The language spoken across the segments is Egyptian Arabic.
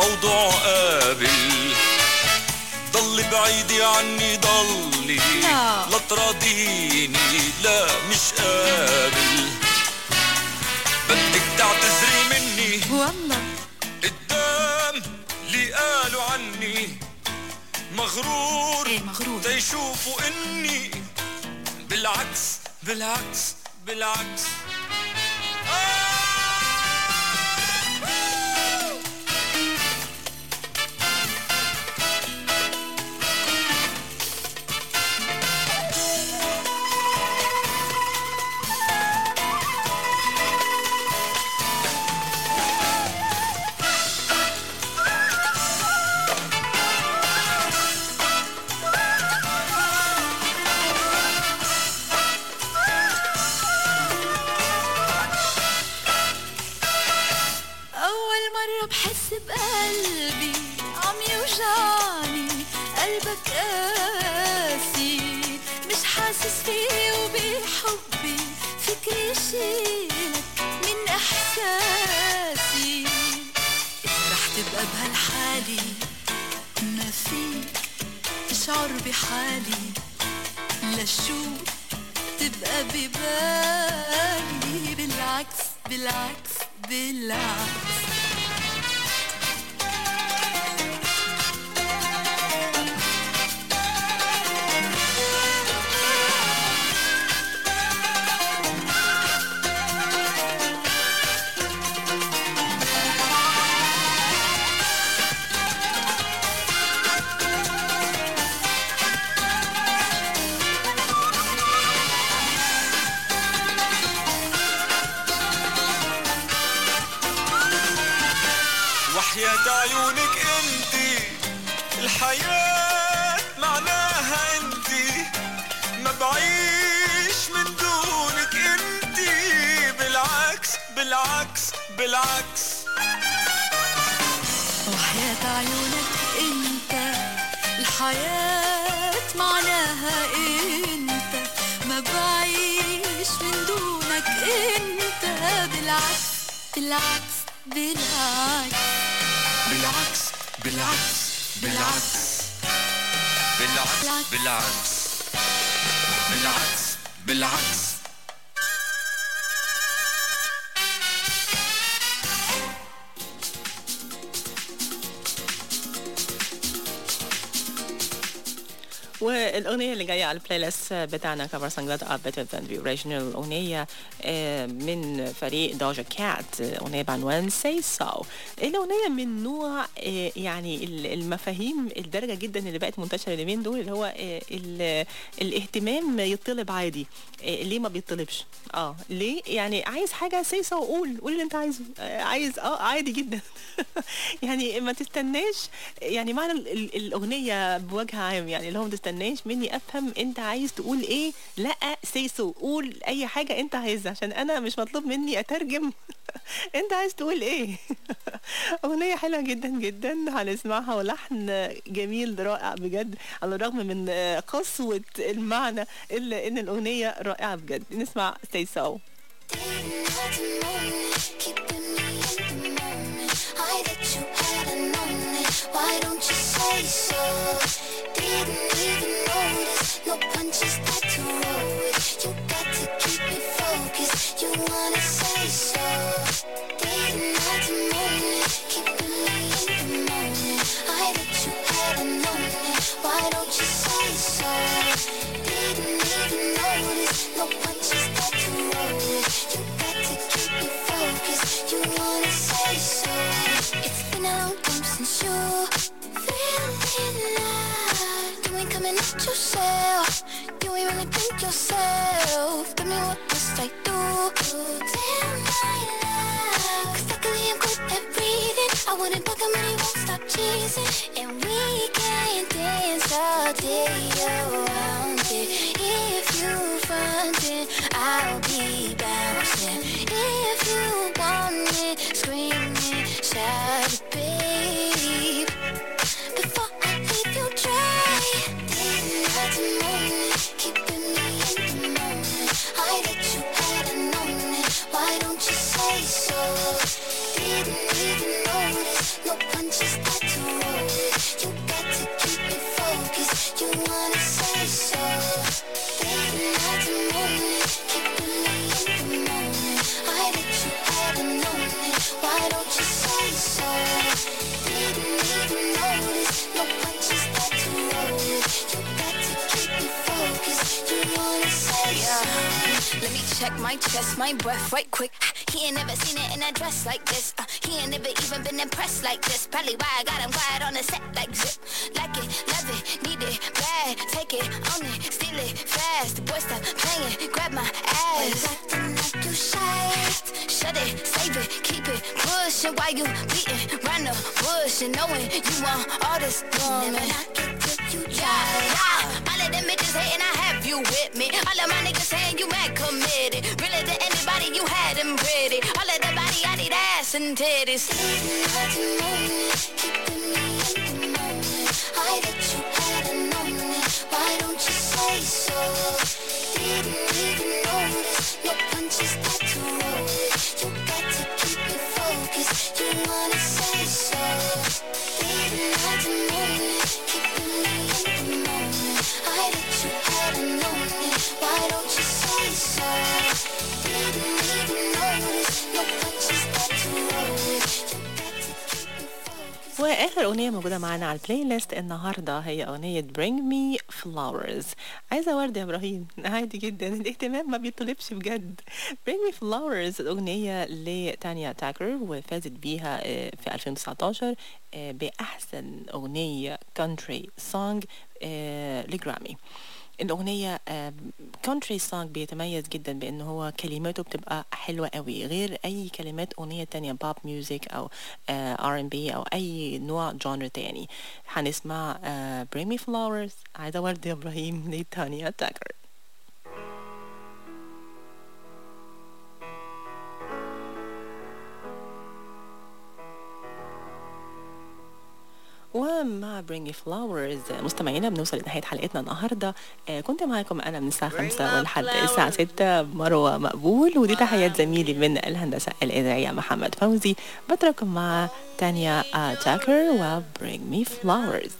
موضوع قابل ضل بعيدي عني ضلي لا. لا تراضيني لا مش قابل بدك تعتذري مني والله قدام اللي قالوا عني مغرور ايه مغرور تيشوفوا اني بالعكس بالعكس بالعكس أول مرة بحس بقلبي عم يوجعني قلبك قاسي مش حاسس فيه وبحبي فكري يشيلك من إحساسي إذا رح تبقى بهالحالي ما فيك تشعر بحالي لشو تبقى ببالي بالعكس بالعكس بالعكس وحياة عيونك انتي الحياة معناها انتي ما بعيش من دونك انتي بالعكس بالعكس بالعكس وحياة عيونك انت الحياة معناها انت ما بعيش من دونك انت بالعكس بالعكس بالعكس بالعكس بالعكس بالعكس بالعكس بالعكس بالعكس بالعكس والاغنيه اللي جايه على البلاي ليست بتاعنا كفر سانجلات اب بيتر ذان ذا اوريجينال اغنيه آه، من فريق دوجا كات اغنيه بعنوان سي سو الاغنيه من نوع آه، يعني ال- المفاهيم الدارجه جدا اللي بقت منتشره اليومين دول اللي هو آه، ال- الاهتمام يطلب عادي آه، ليه ما بيطلبش اه ليه يعني عايز حاجه سي سو قول قول اللي انت عايزه آه، عايز اه عادي جدا يعني ما تستناش يعني معنى ال- ال- الاغنيه بوجه عام يعني اللي هو ما تستناش مني افهم انت عايز تقول ايه لا سيسو قول اي حاجه انت عايزها عشان انا مش مطلوب مني اترجم انت عايز تقول ايه اغنيه حلوه جدا جدا هنسمعها ولحن جميل رائع بجد على الرغم من آه، قسوه المعنى الا ان الاغنيه رائعه بجد نسمع سيسو Why don't you say so? Didn't even notice. No punches that to roll with. You got to keep it focused. You wanna say so? Didn't have to moan it. Keeping me in the moment. I bet you hadn't known it. Why don't you say so? Didn't even notice. No punches that to roll with. You got to keep it focused. You wanna say so? It's been a long time since you feeling alive. You ain't coming at yourself. You ain't really think yourself. Tell me what must I do? Damn my love. Cause luckily I'm good at breathing. I wouldn't bug him and he won't stop teasing. And we can dance all day around it. If you front it, I'll be bouncing. If you want it, scream it, shout it, babe. Before I leave you dry, didn't have to moan it, keeping me in the moment. I bet you hadn't known it. Why don't you say so? Didn't even notice. No no punches that to roll with. You got to keep me focused. You wanna say so? Late nights and morning, keeping me in the moment. I bet you hadn't known it. Why don't you say so? Didn't even notice. No punches that to roll with. You got to keep me focused. You wanna say so? Let me check my chest, my breath right quick. He ain't never seen it in a dress like this. Uh, he ain't never even been impressed like this. Probably why I got him quiet on the set like zip. Like it, love it, need it, bad. Take it, own it, steal it, fast. The boy stop playing, grab my ass. acting like you shy. Shut it, save it, keep it, pushing while you beating round the bush and knowing you want all this woman. Never knock it till you try. Yeah. All of them bitches hating, I have you with me. All of my niggas saying you mad committed. Really to anybody, you had them pretty. All of the body, I need ass and titties. I bet you hadn't known it. Why don't you say so? Didn't even notice. No punches that to roll with. You got to keep me focused. You wanna say so? Didn't hadn't known it. Keeping me in the moment. I bet you hadn't known it. Why don't you say so? Didn't even notice. No punches that to roll with. You got to keep me focused. واخر اغنيه موجوده معانا على البلاي ليست النهارده هي اغنيه Bring Me Flowers عايزه ورد يا ابراهيم عادي جدا الاهتمام ما بيطلبش بجد Bring Me Flowers الاغنيه لتانيا تاكر وفازت بيها آه، في 2019 آه، باحسن اغنيه كونتري سونج لجرامي الأغنية كونتري سونج بيتميز جدا بأن هو كلماته بتبقى حلوة قوي غير أي كلمات أغنية تانية بوب ميوزك أو ار ام بي أو أي نوع جانر تاني هنسمع Bring Me Flowers عايزة ورد يا إبراهيم لتانيا تاكر ومع Bring Me Flowers مستمعينا بنوصل لنهاية حلقتنا النهاردة آه، كنت معاكم أنا من الساعة 5 ولحد الساعة 6 مروة مقبول ودي تحيات زميلي من الهندسة الإذاعية محمد فوزي بترككم مع تانيا آه، تاكر و Bring Me Flowers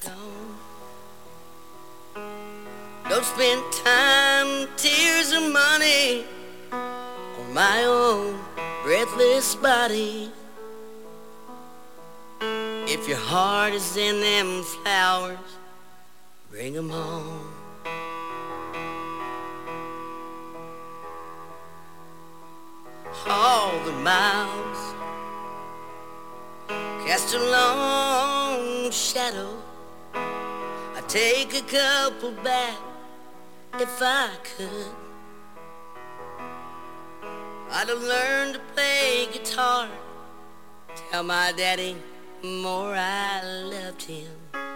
Don't spend time, tears, or money on my own breathless body. If your heart is in them flowers, bring 'em home. All the miles cast a long shadow. I take a couple back if I could. I'd have learned to play guitar. Tell my daddy more I loved him.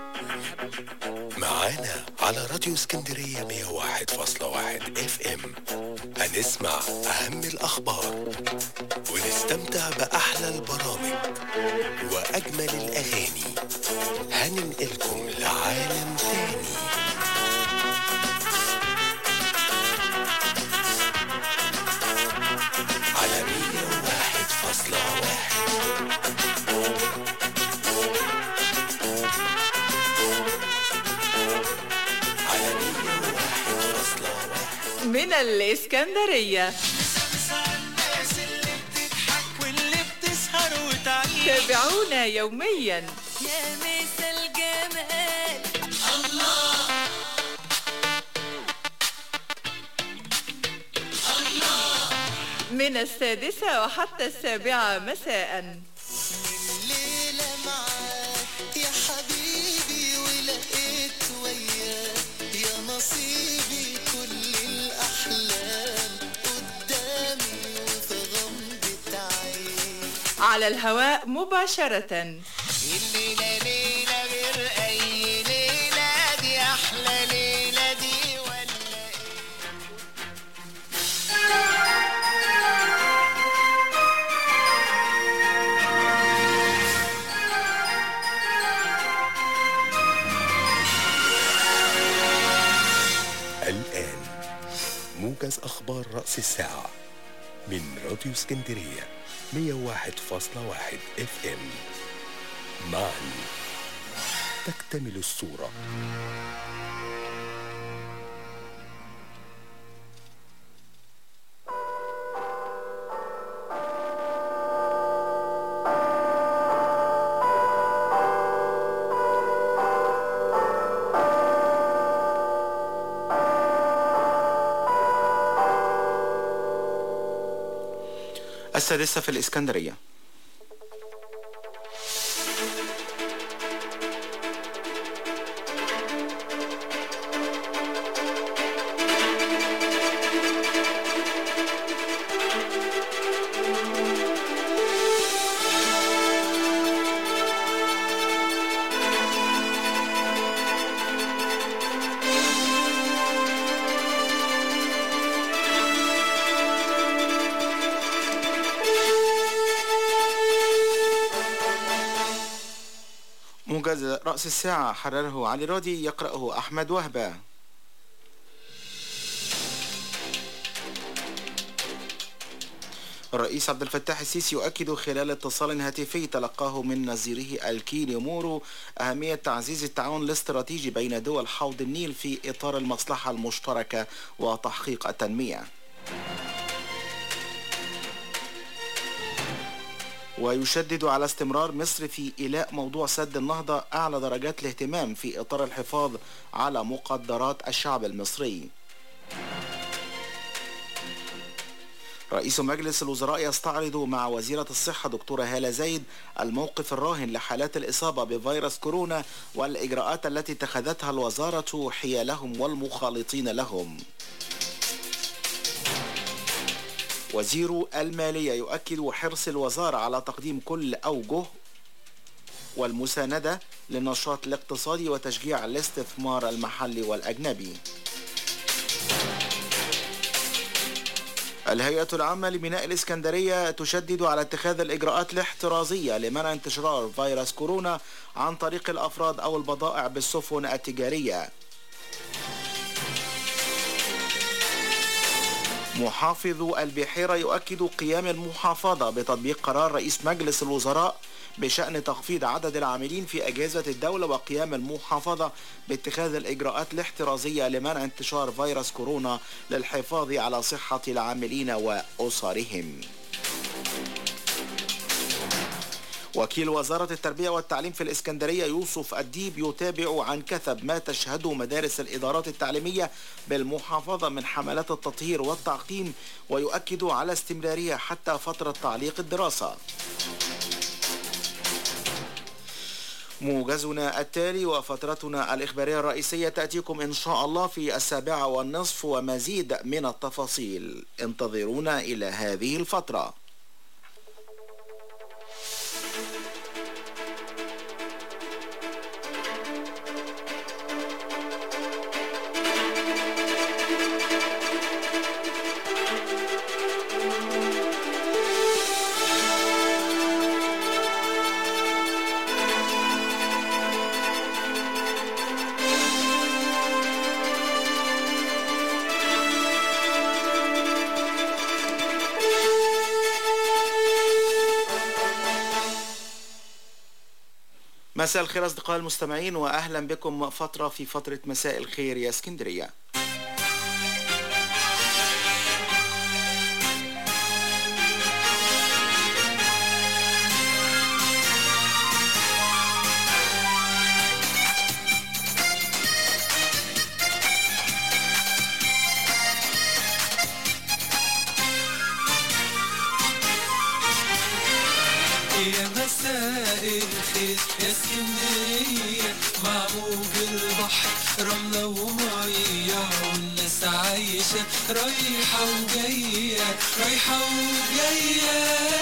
معانا على راديو اسكندرية 101.1 اف ام هنسمع أهم الأخبار ونستمتع بأحلى البرامج وأجمل الأغاني هننقلكم لعالم تاني على 101.1 على 101.1 من الإسكندرية الناس اللي بتضحك واللي بتسهر وتعيش تابعونا يوميا يا مس الجمال من السادسة وحتى السابعة مساء الليلة معاك يا حبيبي ولقيت وياك يا نصيبي كل الأحلام قدامي وفي غمضة عين على الهواء مباشرة الليلة ليلة غير أي ليلة دي أحلى ليلة دي ولا إيه الآن موجز أخبار رأس الساعة من راديو اسكندرية 101.1 اف ام معا تكتمل الصورة السادسة في الإسكندرية موجز رأس الساعة حرره علي راضي يقرأه أحمد وهبة الرئيس عبد الفتاح السيسي يؤكد خلال اتصال هاتفي تلقاه من نظيره الكيني مورو أهمية تعزيز التعاون الاستراتيجي بين دول حوض النيل في إطار المصلحة المشتركة وتحقيق التنمية ويشدد على استمرار مصر في إيلاء موضوع سد النهضة أعلى درجات الاهتمام في إطار الحفاظ على مقدرات الشعب المصري رئيس مجلس الوزراء يستعرض مع وزيرة الصحة دكتورة هالة زايد الموقف الراهن لحالات الإصابة بفيروس كورونا والإجراءات التي اتخذتها الوزارة حيالهم والمخالطين لهم وزير المالية يؤكد حرص الوزارة على تقديم كل أوجه والمساندة للنشاط الاقتصادي وتشجيع الاستثمار المحلي والأجنبي الهيئة العامة لبناء الإسكندرية تشدد على اتخاذ الإجراءات الاحترازية لمنع انتشار فيروس كورونا عن طريق الأفراد أو البضائع بالسفن التجارية محافظ البحيرة يؤكد قيام المحافظة بتطبيق قرار رئيس مجلس الوزراء بشأن تخفيض عدد العاملين في أجهزة الدولة وقيام المحافظة باتخاذ الإجراءات الاحترازية لمنع انتشار فيروس كورونا للحفاظ على صحة العاملين وأسرهم وكيل وزارة التربية والتعليم في الإسكندرية يوسف الديب يتابع عن كثب ما تشهده مدارس الإدارات التعليمية بالمحافظة من حملات التطهير والتعقيم ويؤكد على استمرارية حتى فترة تعليق الدراسة موجزنا التالي وفترتنا الإخبارية الرئيسية تأتيكم إن شاء الله في السابعة والنصف ومزيد من التفاصيل انتظرونا إلى هذه الفترة مساء الخير أصدقائي المستمعين وأهلا بكم فترة في فترة مساء الخير يا اسكندرية يا مساء الخير يا اسكندرية مع موج البحر رملة ومية والناس عايشة رايحة وجاية رايحة وجاية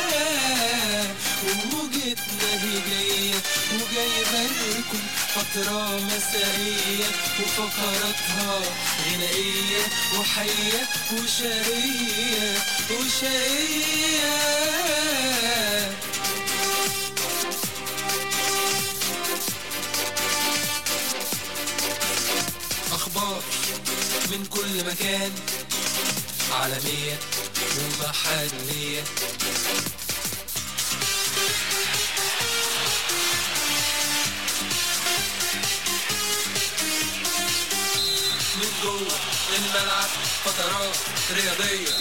وموجتنا هي جاية وجايبة لكم فترة مسائية وفقراتها غنائية وحية وشقية وشقية أخبار من كل مكان عالمية ومحلية الملعب فترات رياضية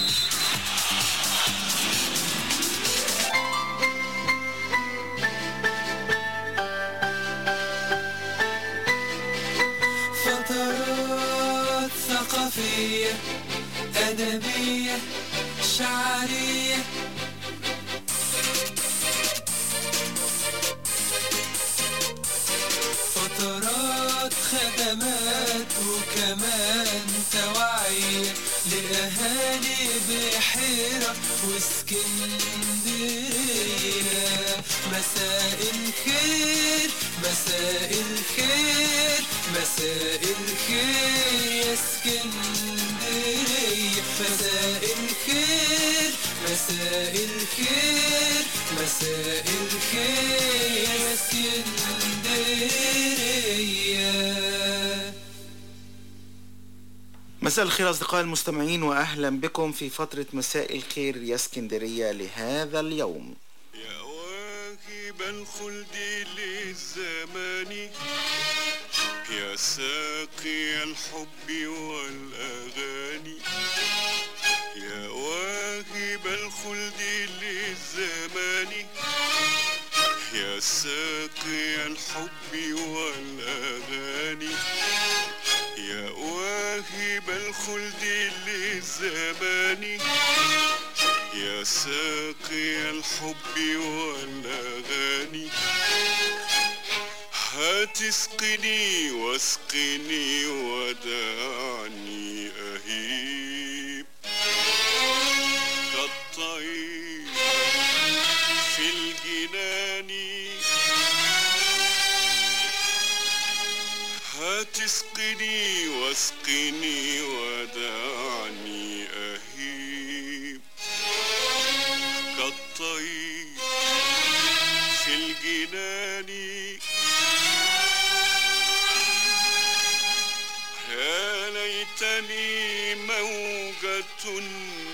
فترات ثقافية أدبية شعرية فترات خدمات وكمان توعية لأهالي بحيرة واسكندرية مساء الخير مساء الخير مساء الخير يا اسكندرية مساء الخير مساء الخير مساء الخير يا اسكندرية مساء الخير أصدقائي المستمعين وأهلا بكم في فترة مساء الخير يا اسكندرية لهذا اليوم يا واهب الخلد للزمان يا ساقي الحب والأغاني يا واهب الخلد للزمان يا ساقي الحب والأغاني يا واهب الخلد للزمان يا ساقي الحب والأغاني هات اسقني واسقني ودعني أهيب كالطير في الجنان هات اسقني واسقني ودعني أهيب كالطير في الجنان يا ليتني موجة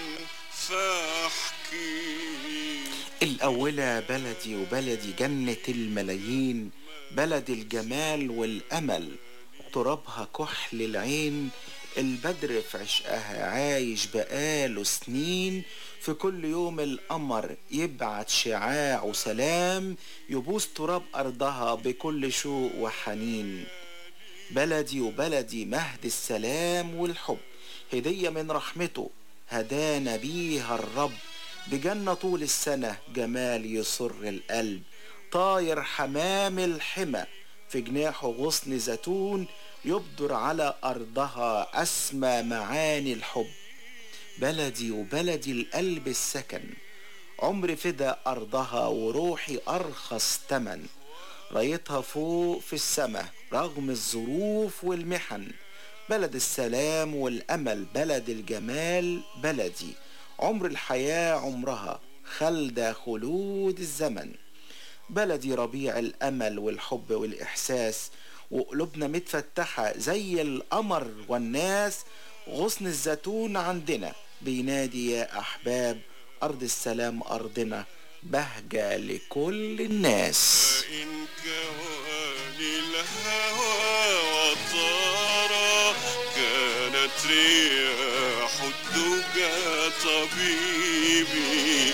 فاحكي الأولى بلدي وبلدي جنة الملايين بلد الجمال والأمل ترابها كحل العين البدر في عشقها عايش بقاله سنين في كل يوم القمر يبعت شعاع وسلام يبوس تراب أرضها بكل شوق وحنين بلدي وبلدي مهد السلام والحب هدية من رحمته هدانا بيها الرب بجنة طول السنة جمال يسر القلب طاير حمام الحمى في جناحه غصن زيتون يبدر على أرضها أسمى معاني الحب بلدي وبلدي القلب السكن عمري فدا أرضها وروحي أرخص تمن رايتها فوق في السما رغم الظروف والمحن بلد السلام والأمل بلد الجمال بلدي عمر الحياة عمرها خلد خلود الزمن بلدي ربيع الأمل والحب والإحساس وقلوبنا متفتحة زي القمر والناس غصن الزيتون عندنا بينادي يا أحباب أرض السلام أرضنا بهجة لكل الناس إن كواني الهوى وطارا كانت رياح الدجى طبيبي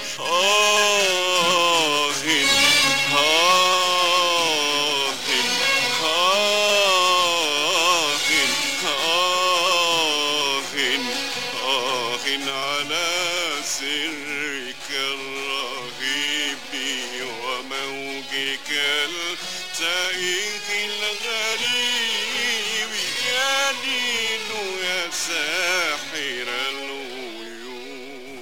آه آه آه آه آه على سرك الرهيب وموجك التائه الغريب يا نيل يا ساحر الغيوب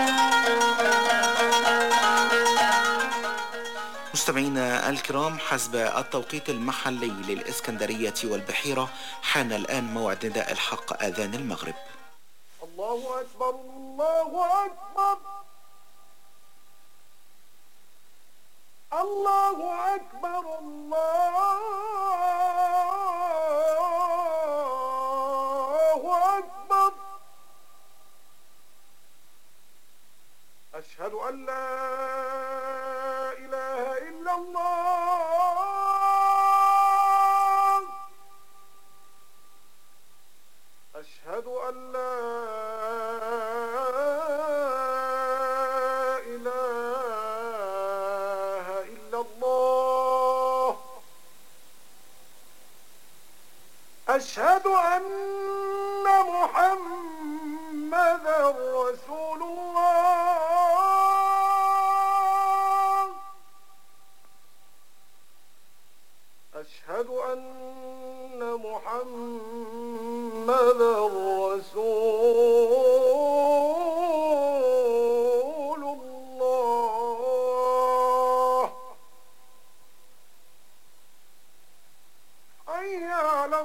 مستمعينا الكرام حسب التوقيت المحلي للإسكندرية والبحيرة حان الآن موعد نداء الحق آذان المغرب الله أكبر الله أكبر الله أكبر الله أكبر أشهد أن لا إله إلا الله أشهد أن لا الله أشهد أن محمدا رسول الله أشهد أن محمدا رسول الله حي على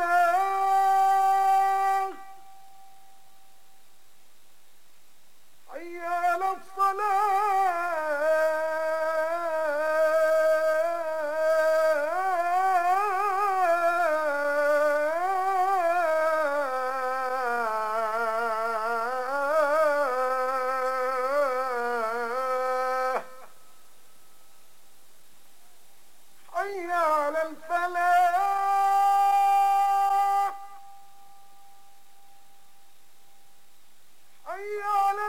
الصلاة حي على الصلاة حي على الفلاح حي على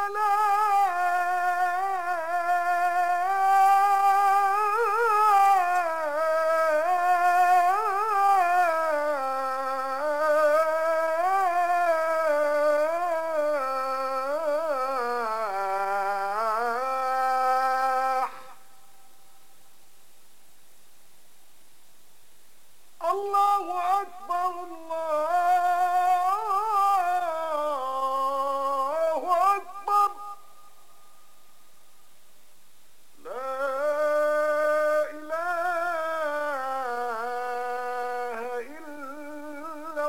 الفلاح الله أكبر الله أكبر لا إله إلا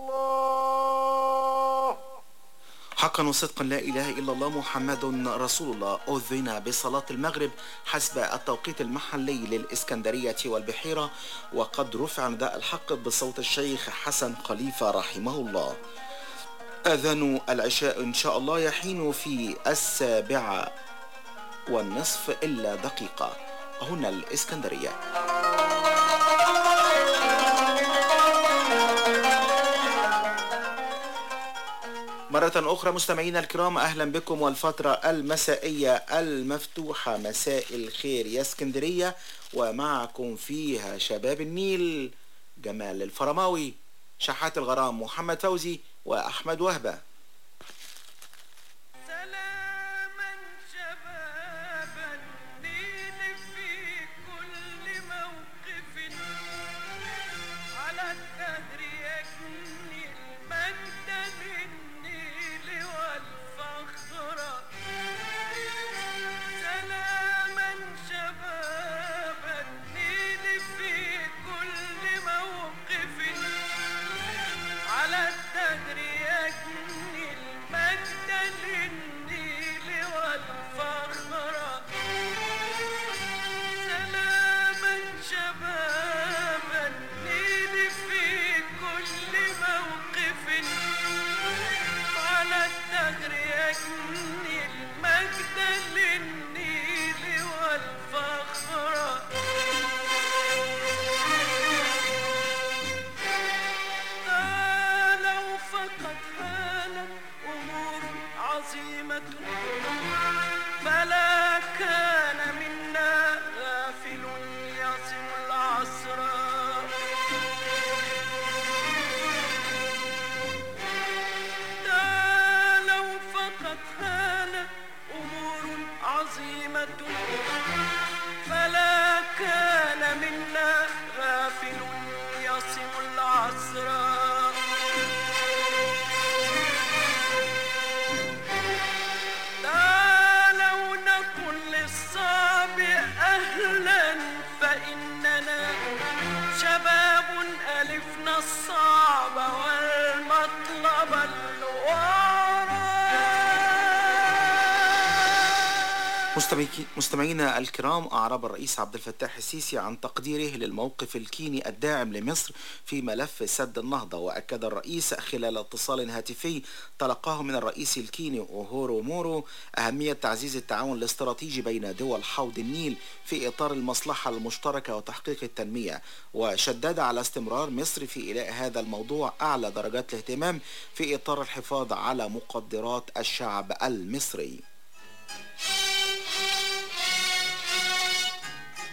الله حقا وصدقا لا إله إلا الله محمد رسول الله أذن بصلاة المغرب حسب التوقيت المحلي للإسكندرية والبحيرة وقد رفع نداء الحق بصوت الشيخ حسن خليفة رحمه الله أذان العشاء إن شاء الله يحين في السابعة والنصف إلا دقيقة هنا الإسكندرية مرة أخرى مستمعينا الكرام أهلا بكم والفترة المسائية المفتوحة مساء الخير يا اسكندرية ومعكم فيها شباب النيل جمال الفرماوي شحات الغرام محمد فوزي وأحمد وهبة سلاما شبابا النيل في كل موقف على الدهر يجني المجد للنيل والفخر سلاما شبابا النيل في كل موقف على الدهر يجني المجد للنيل والفخر سلاما شباب النيل في كل موقف على الدهر يجني المجد للنيل والفخر لو فقد هانت أمور عظيمة فلا كان منا غافل يصم العصر لو فقد هانت أمور عظيمة فلا كان منا غافل يصم العصر تعالوا نقل للصعب أهلا فإننا شباب ألفنا الصعب والمطلب الورى مستمعي- مستمعينا الكرام أعرب الرئيس عبد الفتاح السيسي عن تقديره للموقف الكيني الداعم لمصر في ملف سد النهضة وأكد الرئيس خلال اتصال هاتفي تلقاه من الرئيس الكيني أوهورو مورو أهمية تعزيز التعاون الاستراتيجي بين دول حوض النيل في إطار المصلحة المشتركة وتحقيق التنمية وشدد على استمرار مصر في إيلاء هذا الموضوع أعلى درجات الاهتمام في إطار الحفاظ على مقدرات الشعب المصري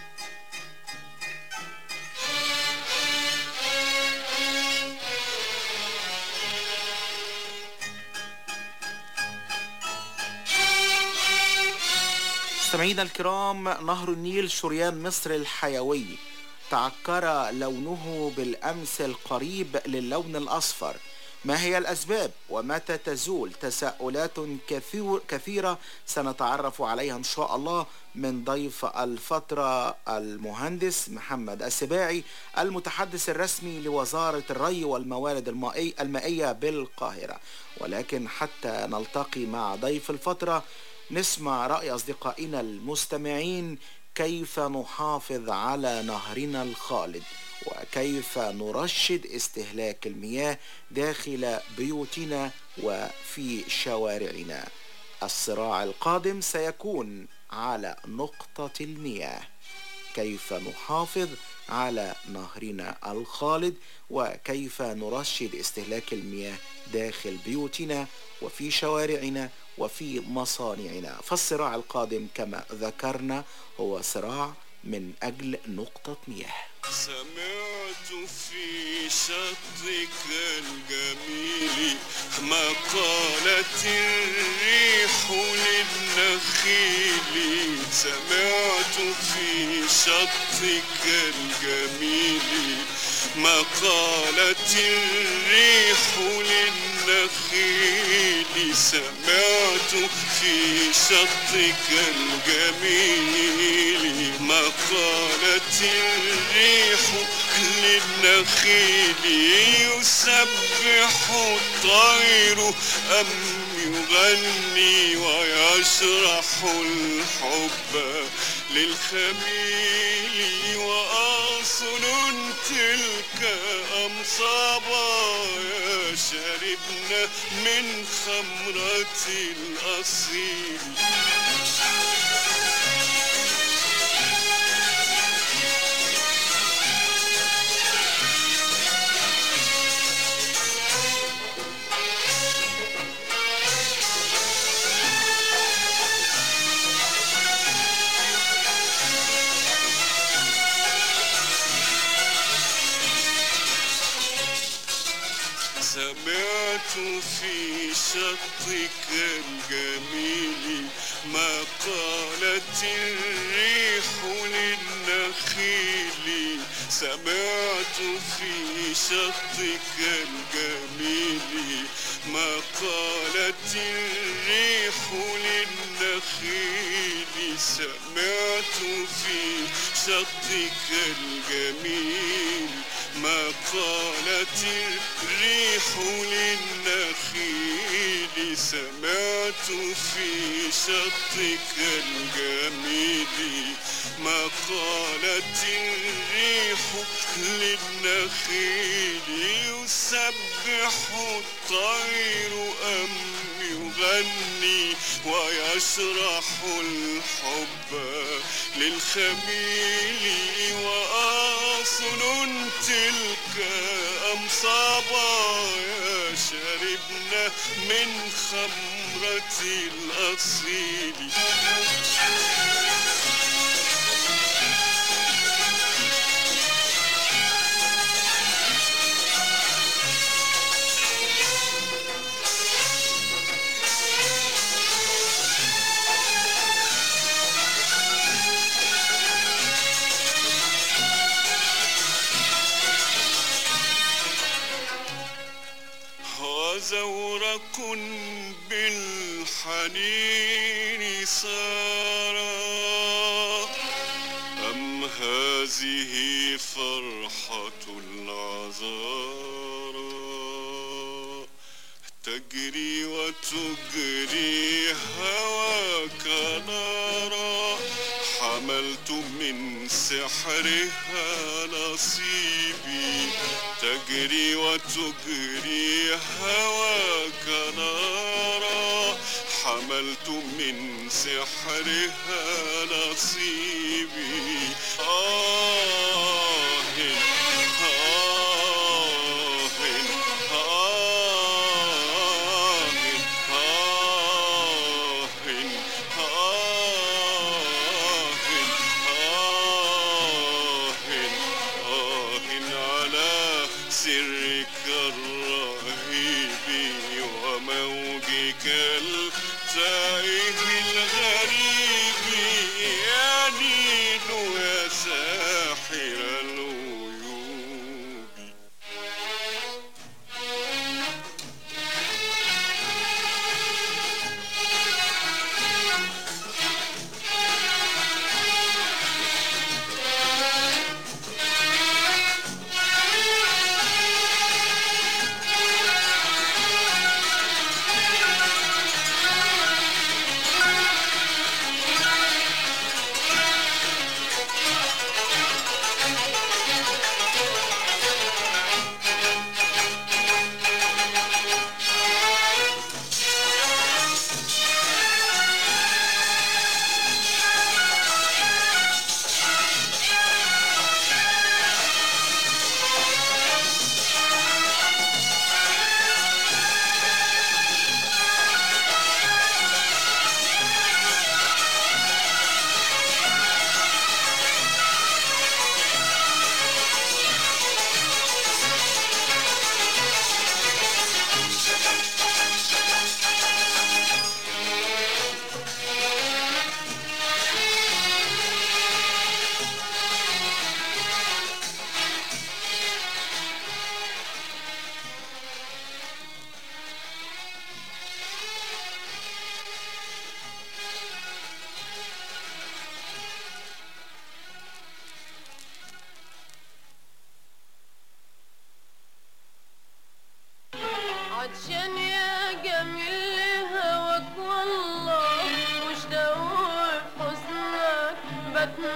مستمعينا الكرام نهر النيل شريان مصر الحيوي تعكر لونه بالأمس القريب للون الأصفر ما هي الأسباب ومتى تزول تساؤلات كثير كثيرة سنتعرف عليها إن شاء الله من ضيف الفترة المهندس محمد السباعي المتحدث الرسمي لوزارة الري والموارد المائي المائية بالقاهرة ولكن حتى نلتقي مع ضيف الفترة نسمع رأي أصدقائنا المستمعين كيف نحافظ على نهرنا الخالد وكيف نرشد استهلاك المياه داخل بيوتنا وفي شوارعنا الصراع القادم سيكون على نقطة المياه كيف نحافظ على نهرنا الخالد وكيف نرشد استهلاك المياه داخل بيوتنا وفي شوارعنا وفي مصانعنا فالصراع القادم كما ذكرنا هو صراع من أجل نقطة مياه سمعت في شطك الجميل ما قالت الريح للنخيل سمعت في شطك الجميل ما قالت الريح للنخيل سمعت في شطك الجميل ما قالت الريح للنخيل يسبح الطير أم يغني ويشرح الحب للخميل وأصل تلك أم صبايا شربنا من خمرة الأصيل سمعت في شطك الجميل ما قالت الريح للنخيل سمعت في شطك الجميل ما قالت الريح للنخيل سمعت في شطك الجميل ما قالت الريح للنخيل سمعت في شطك الجميل ما قالت الريح للنخيل يسبح الطير أم يغني ويشرح الحب للخميل وأصل تلك أم صبايا شربنا من خمرة الأصيل وزورق بالحنين سارا أم هذه فرحة العذارى تجري وتجري هواك نارا حملت من سحرها نصيبي تجري وتجري هواك نارا حملت من سحرها نصيبي آه آه آه على سرك الرهيب وموجك التائه الغريب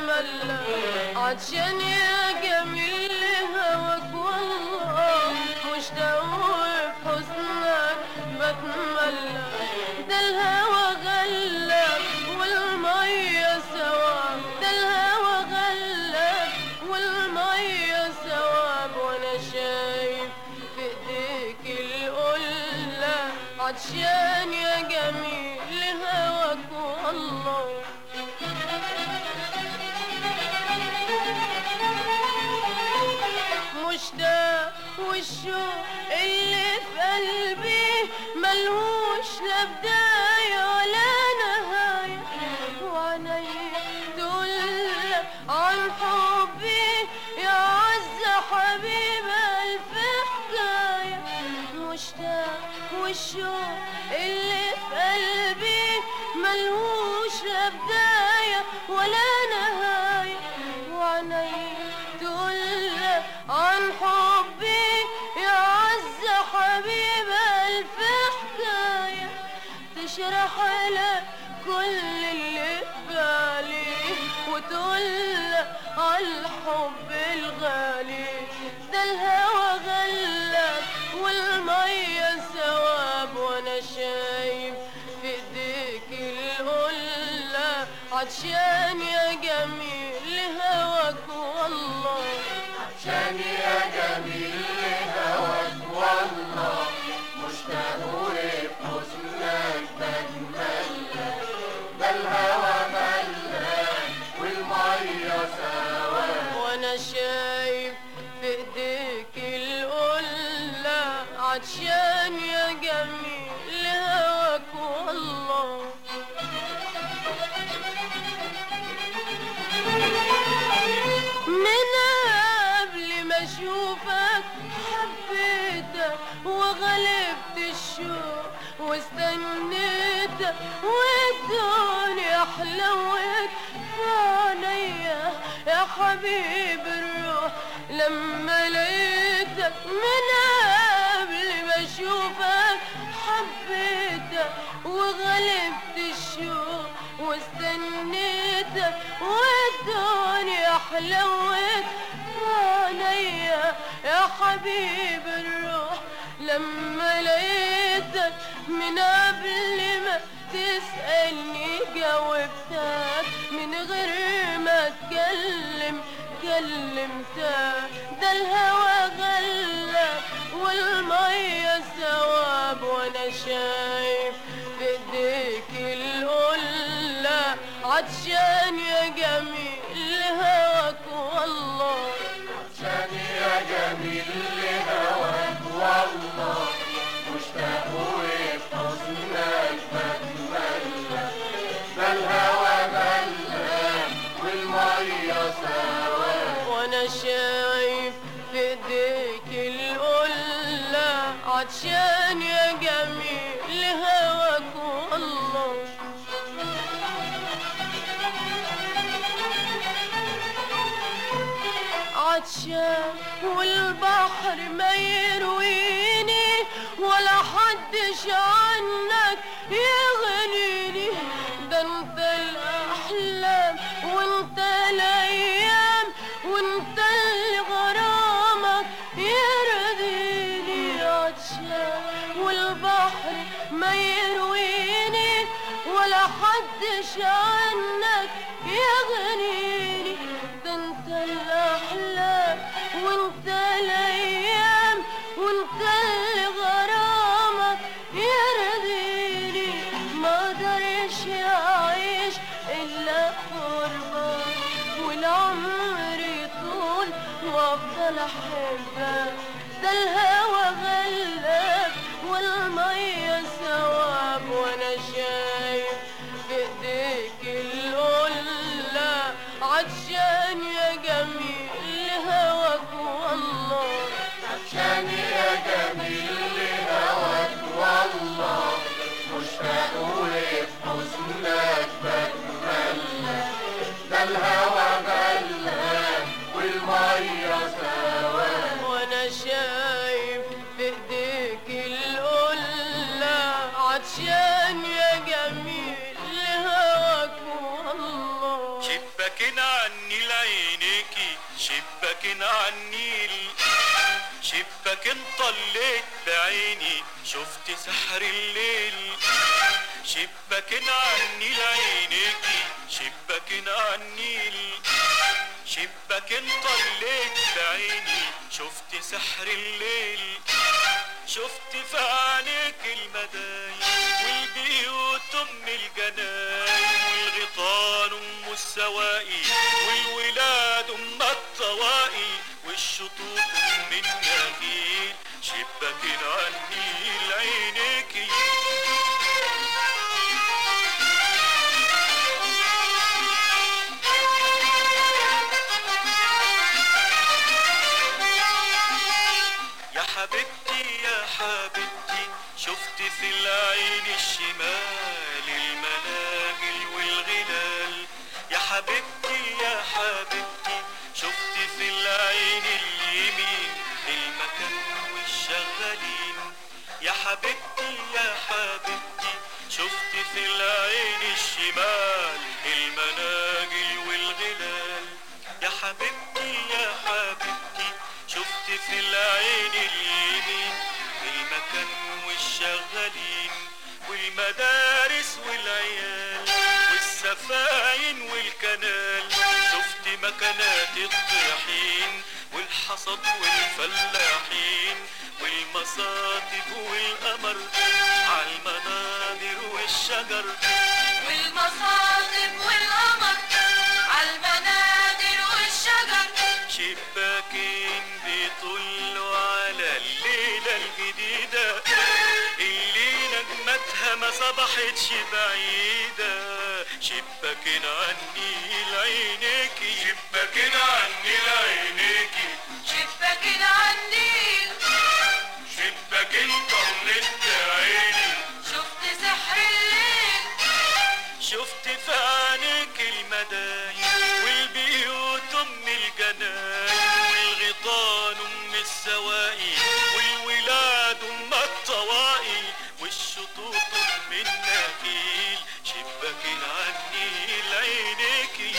بتملى عطشان يا جميل لهواك والله مشتاق في حسنك بتملى ده الهوى غلب والمية سوا ده الهوى غلب والمية سواب وانا شايف في ايديك القلة عطشان يا جميل لهواك والله مشتاق والشوق اللي في قلبي ملهوش لا بداية ولا نهاية وعيني تقول عن حبي يا عز حبيب ألف حكاية مشتاق والشوق اللي في قلبي ملهوش لا بداية ولا نهاية وعيني تقول عن حبي يا عز حبيب ألف حكاية تشرح لك كل اللي في بالي وتقول عالحب الغالي ده الهوى غلب والمية سواب وانا شايف في ايديك القلة عطشان يا جميل لهواك والله عشان يا جميل لهواك والله مشتاق بحزنك بتملى ده الهوى ملان والمية سوا وانا شايف في ايديك القلة عطشان يا جميل لهواك والله من قبل ما اشوفك حبيتك وغلبت الشوق واستنيتك والدنيا حلوت في عينيا يا حبيب الروح لما لقيتك من قبل ما اشوفك حبيتك وغلبت الشوق واستنيتك والدنيا حلوت عينيا يا حبيب الروح لما لقيتك من قبل ما تسألني جاوبتك من غير ما اتكلم كلمتك ده الهوى غلب والمية سواب وانا شايف في ايديك القلة عطشان يا جميل هواك والله عشان يا جميل لهواك والله مشتاق بحزنك بتملى ده الهوى ملان والمية سوا وانا شايف في ايديك القلة عطشان يا جميل هواك والله عطشان والبحر ما يرويني ولا حدش عنك يغنيني ده انت الاحلام وانت الايام وانت اللي غرامك يرضيني عطشان والبحر ما يرويني ولا حدش عنك يغنيني ده انت الاحلام وانت الايام وانت اللي غرامك يرضيني ما اقدرش اعيش الا قربك والعمر يطول وافضل احبك ده الهوى غلب والمية سواب وانا شايف في ايديك القلة عطشان يا جميل هواك والله عشان يا جميل لهواك والله مشتاق بحزنك بتملى ده الهوى ملان والمية سوا وانا شايف في ايديك عني لعينيكي شباك على النيل شباك طليت بعيني شفت سحر الليل شباك عني لعينيكي شباك على النيل شباك طليت بعيني شفت سحر الليل شفت في عينيك المدايم والبيوت ام الجناين والغيطان ام السواقي والولاد ام الطواقي والشطوط ام النخيل شباك عني لعينيكي يا حبيبتي يا حبيبتي شفت في العين الشمال المناجل والغلال يا حبيبتي يا حبيبتي شفت في العين اليمين المكان والشغالين يا حبيبتي يا حبيبتي شفت في العين الشمال المناجل والغلال يا حبيبتي يا حبيبتي شفت في العين اليمين المكان والشغالين والمدارس والعيال والسفاين والكنال شفت مكانات الطحين والحصد والفلاحين والمصاطب والقمر عالمنابر والشجر والمصاطب والقمر عالمنادل والشجر شباكين بيطلوا على الليلة الجديدة اللي نجمتها ما صبحتش بعيدة شباكين عني لعينيكي شباكين عني لعينيكي شباكين عالنيل شباكين طلت عيني شفت سحر الليل شفت في عينيك المدايم والبيوت ام الجناين والغيطان ام السواقي والولاد ام الطواقي والشطوط ام النخيل شباكين عني لعينيكي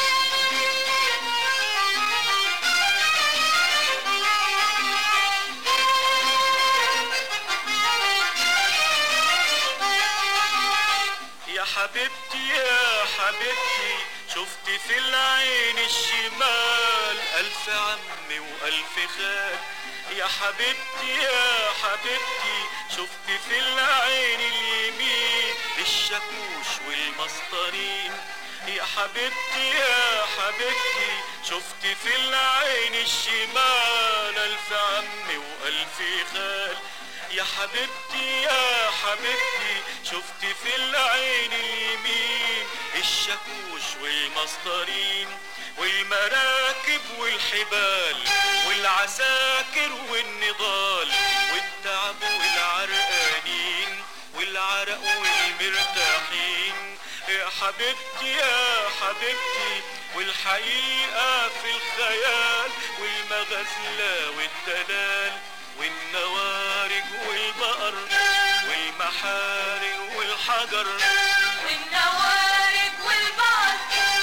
يا حبيبتي يا حبيبتي شفت في العين الشمال ألف عم وألف خال يا حبيبتي يا حبيبتي شفت في العين اليمين الشاكوش والمسطرين يا حبيبتي يا حبيبتي شفت في العين الشمال ألف عم وألف خال يا حبيبتي يا حبيبتي شفت في العين اليمين الشاكوش والمسطرين والمراكب والحبال والعساكر والنضال والتعب والعرقانين والعرق والمرتاحين يا حبيبتي يا حبيبتي والحقيقة في الخيال والمغزلة والدلال والنوارج والبقر والمحارق والحجر والنوارج والبقر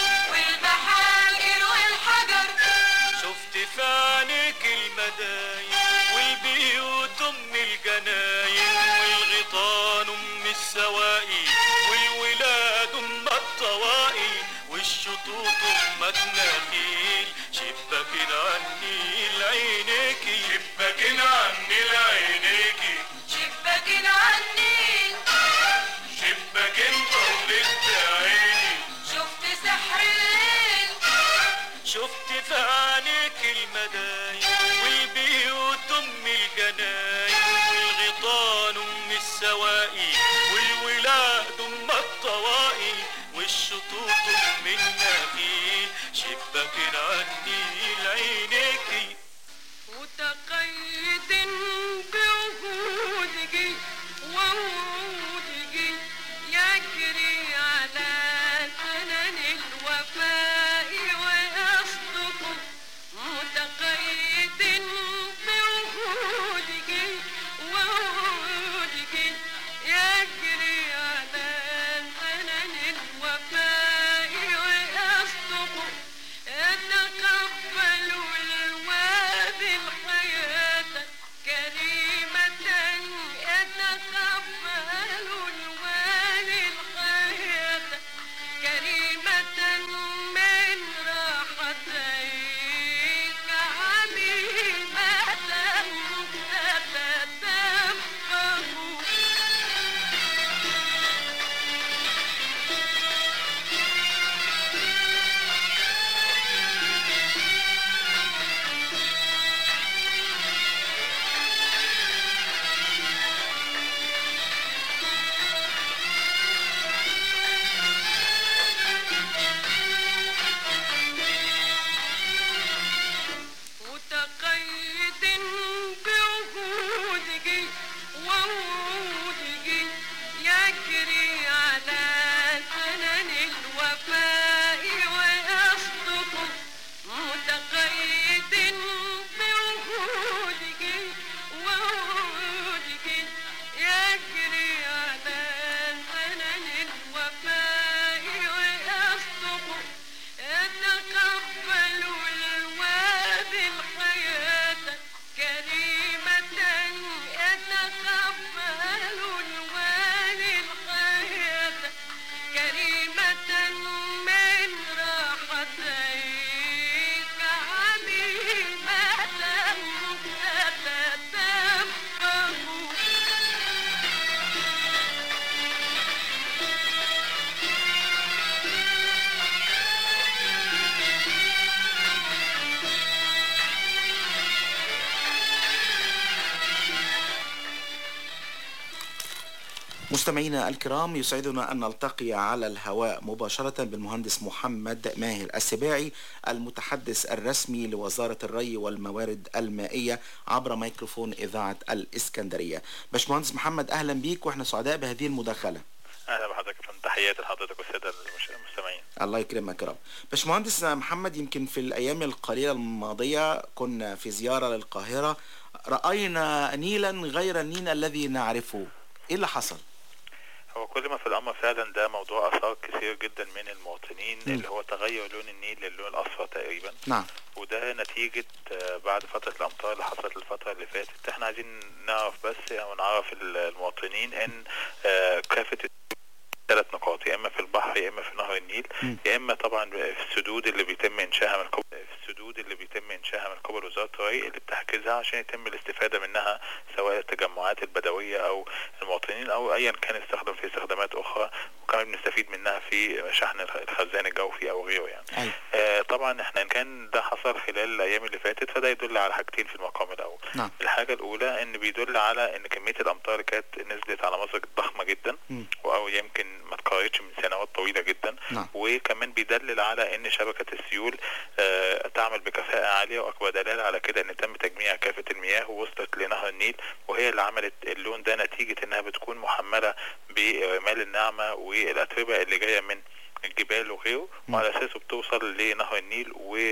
والمحاجر والحجر شفت في عينيك المدايم والبيوت ام الجناين والغيطان ام السواقي والولاد ام الطواقي والشطوط ام النخيل شباكين عني لعينيكي شباكين عني لعينيكي شباكين عالنيل شباكين طلت عيني شفت سحر الليل شفت في عينيك المدايم والبيوت ام الجناين والغيطان ام السواقي والولاد ام الطواقي والشطوط ام النخيل شباكين عني لعينيكي متقيد بوجودك ووجودك يجري على سنن الوفاء ويصدق متقيد بوجودك ووجودك يجري على سنن الوفاء ويصدق مستمعينا الكرام يسعدنا أن نلتقي على الهواء مباشرة بالمهندس محمد ماهر السباعي المتحدث الرسمي لوزارة الري والموارد المائية عبر ميكروفون إذاعة الإسكندرية باشمهندس محمد أهلا بيك وإحنا سعداء بهذه المداخلة اهلا بحضرتك يا فندم. تحياتي لحضرتك والساده المش- المستمعين الله يكرمك يا رب باشمهندس محمد يمكن في الأيام القليلة الماضية كنا في زيارة للقاهرة رأينا نيلا غير النيل الذي نعرفه إيه اللي حصل؟ هو كل ما في الامر فعلا ده موضوع اثار كثير جدا من المواطنين مم. اللي هو تغير لون النيل للون الاصفر تقريبا نعم وده نتيجة آه، بعد فترة الأمطار اللي حصلت الفترة اللي فاتت احنا عايزين نعرف بس أو نعرف ال- المواطنين إن آه، كافة ثلاث نقاط يا إما في البحر يا إما في نهر النيل يا إما طبعا في السدود اللي بيتم إنشائها من قبل في السدود اللي بيتم إنشائها من قبل وزارة الري اللي بتحجزها عشان يتم الاستفادة منها سواء التجمعات البدوية أو المواطنين أو أيا كان يستخدم في استخدامات أخرى وكمان بنستفيد منها في شحن الخ- الخزان الجوفي أو غيره يعني. أيوة. آه، طبعا احنا ان كان ده حصل خلال الايام اللي فاتت فده يدل على حاجتين في المقام الاول نعم الحاجه الاولى ان بيدل على ان كميه الامطار اللي كانت نزلت على مصر ضخمه جدا مم. او يمكن ما اتكررتش من سنوات طويله جدا نعم. وكمان بيدلل على ان شبكه السيول آه، تعمل بكفاءه عاليه واكبر دلاله على كده ان تم تجميع كافه المياه ووصلت لنهر النيل وهي اللي عملت اللون ده نتيجه انها بتكون محمله برمال الناعمه والاتربه اللي جايه من الجبال وغيره وعلى اساسه بتوصل لنهر النيل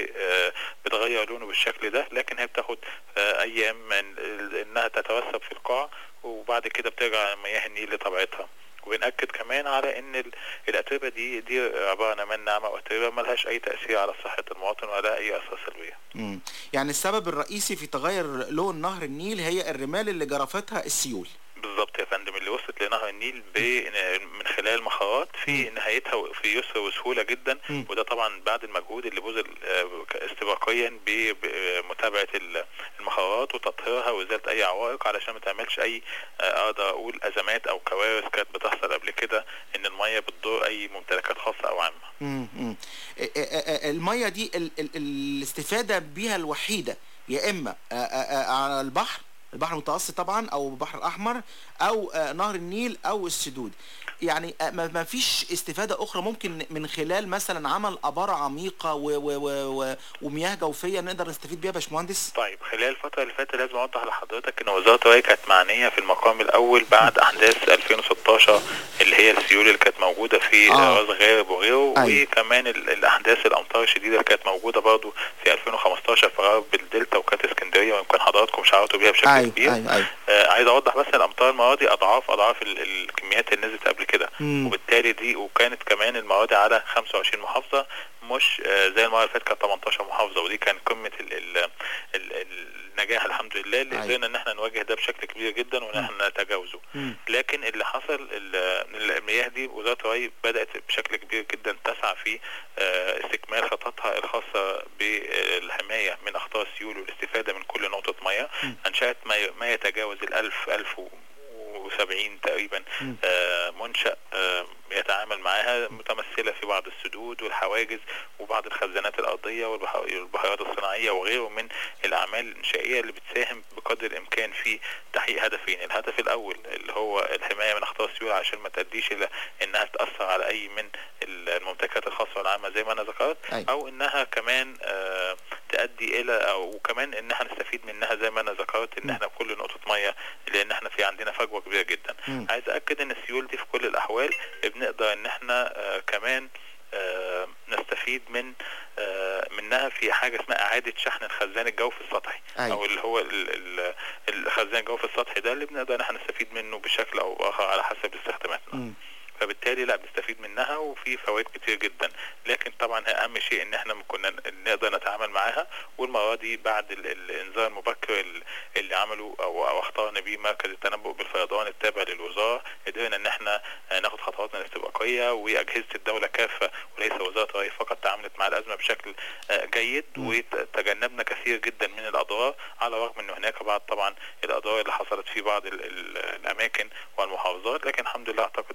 وبتغير لونه بالشكل ده لكن هي بتاخد آه، ايام من انها تتوسب في القاع وبعد كده بترجع مياه النيل لطبيعتها وبنأكد كمان على ان ال- الاتربه دي دي عباره عن نمان ناعمه واتربه ملهاش اي تاثير على صحه المواطن ولا اي اثار سلبيه مم. يعني السبب الرئيسي في تغير لون نهر النيل هي الرمال اللي جرفتها السيول بالظبط يا فندم اللي وصلت لنهر النيل ب- من خلال مخارات في نهايتها في يسر وسهوله جدا مم. وده طبعا بعد المجهود اللي بذل آه، استباقيا بمتابعه ال- المخارات وتطهيرها وازاله اي عوائق علشان ما تعملش اي آه، اقدر اقول ازمات او كوارث كانت بتحصل قبل كده ان الميه بتضر اي ممتلكات خاصه او عامه مم. مم. آه، آه، آه، المية دي ال ال الاستفادة بها الوحيدة يا إما آه، آه، آه، على البحر البحر المتوسط طبعا أو البحر الأحمر أو آه، نهر النيل أو السدود يعني آه، ما ما فيش استفادة أخرى ممكن من خلال مثلا عمل آبار عميقة و و و و ومياه جوفية نقدر نستفيد بيها يا باشمهندس؟ طيب خلال الفترة اللي فاتت لازم أوضح لحضرتك إن وزارة الري كانت معنية في المقام الأول بعد أحداث 2016 اللي هي السيول اللي كانت موجودة في آه. راس غارب وغيره أيوة. وكمان ال- الأحداث الأمطار الشديدة اللي كانت موجودة برضو في 2015 في غرب الدلتا وكانت اسكندرية ويمكن حضراتكم شعرتوا بيها بشكل أيوة كبير أيوة أيوة آه عايز أوضح بس الأمطار المرة دي أضعاف أضعاف ال- الكميات اللي نزلت قبل كده مم. وبالتالي دي وكانت كمان المواد على 25 محافظة مش آه، زي المرة اللي فاتت كانت 18 محافظة ودي كانت قمة ال ال ال النجاح الحمد لله اللي أيوة. قدرنا ان احنا نواجه ده بشكل كبير جدا وان احنا نتجاوزه مم. لكن اللي حصل ال- المياه دي وزارة الري بدأت بشكل كبير جدا تسعى في آه، استكمال خططها الخاصة بالحماية من أخطار السيول والاستفادة من كل نقطة مياه أنشأت ما ي- ما يتجاوز الألف ألف و- وسبعين تقريبا مم. آه، منشأ آه، يتعامل معها متمثلة في بعض السدود والحواجز وبعض الخزانات الأرضية والبح- والبحيرات الصناعية وغيره من الأعمال الإنشائية اللي بتساهم بقدر الإمكان في تحقيق هدفين الهدف الأول اللي هو الحماية من أخطار السيول عشان ما تؤديش إلى إنها تأثر على أي من الممتلكات الخاصة والعامة زي ما أنا ذكرت أيوة. أو إنها كمان آه، تؤدي إلى أو وكمان إن احنا نستفيد منها زي ما أنا ذكرت إن احنا كل نقطة مية لأن احنا في عندنا فجوة كبيرة جدا مم. عايز أكد إن السيول دي في كل الأحوال بنقدر إن احنا آه، كمان آه، نستفيد من آه، منها في حاجة اسمها إعادة شحن الخزان الجوفي السطحي أيوة. أو اللي هو ال- ال- الخزان الجوفي السطحي ده اللي بنقدر إن احنا نستفيد منه بشكل أو بآخر على حسب استخداماتنا مم. فبالتالي لا بنستفيد منها وفي فوائد كتير جدا لكن طبعا اهم شيء ان احنا كنا نقدر نتعامل معاها والمره دي بعد ال- الانذار المبكر ال- اللي عمله او او اختارنا بيه مركز التنبؤ بالفيضان التابع للوزاره قدرنا ان احنا آه، ناخد خطواتنا الاستباقيه واجهزه الدوله كافه وليس وزاره الري فقط تعاملت مع الازمه بشكل آه، جيد وتجنبنا كثير جدا من الاضرار على الرغم ان هناك بعض طبعا الاضرار اللي حصلت في بعض ال- ال- الاماكن والمحافظات لكن الحمد لله اعتقد ان احنا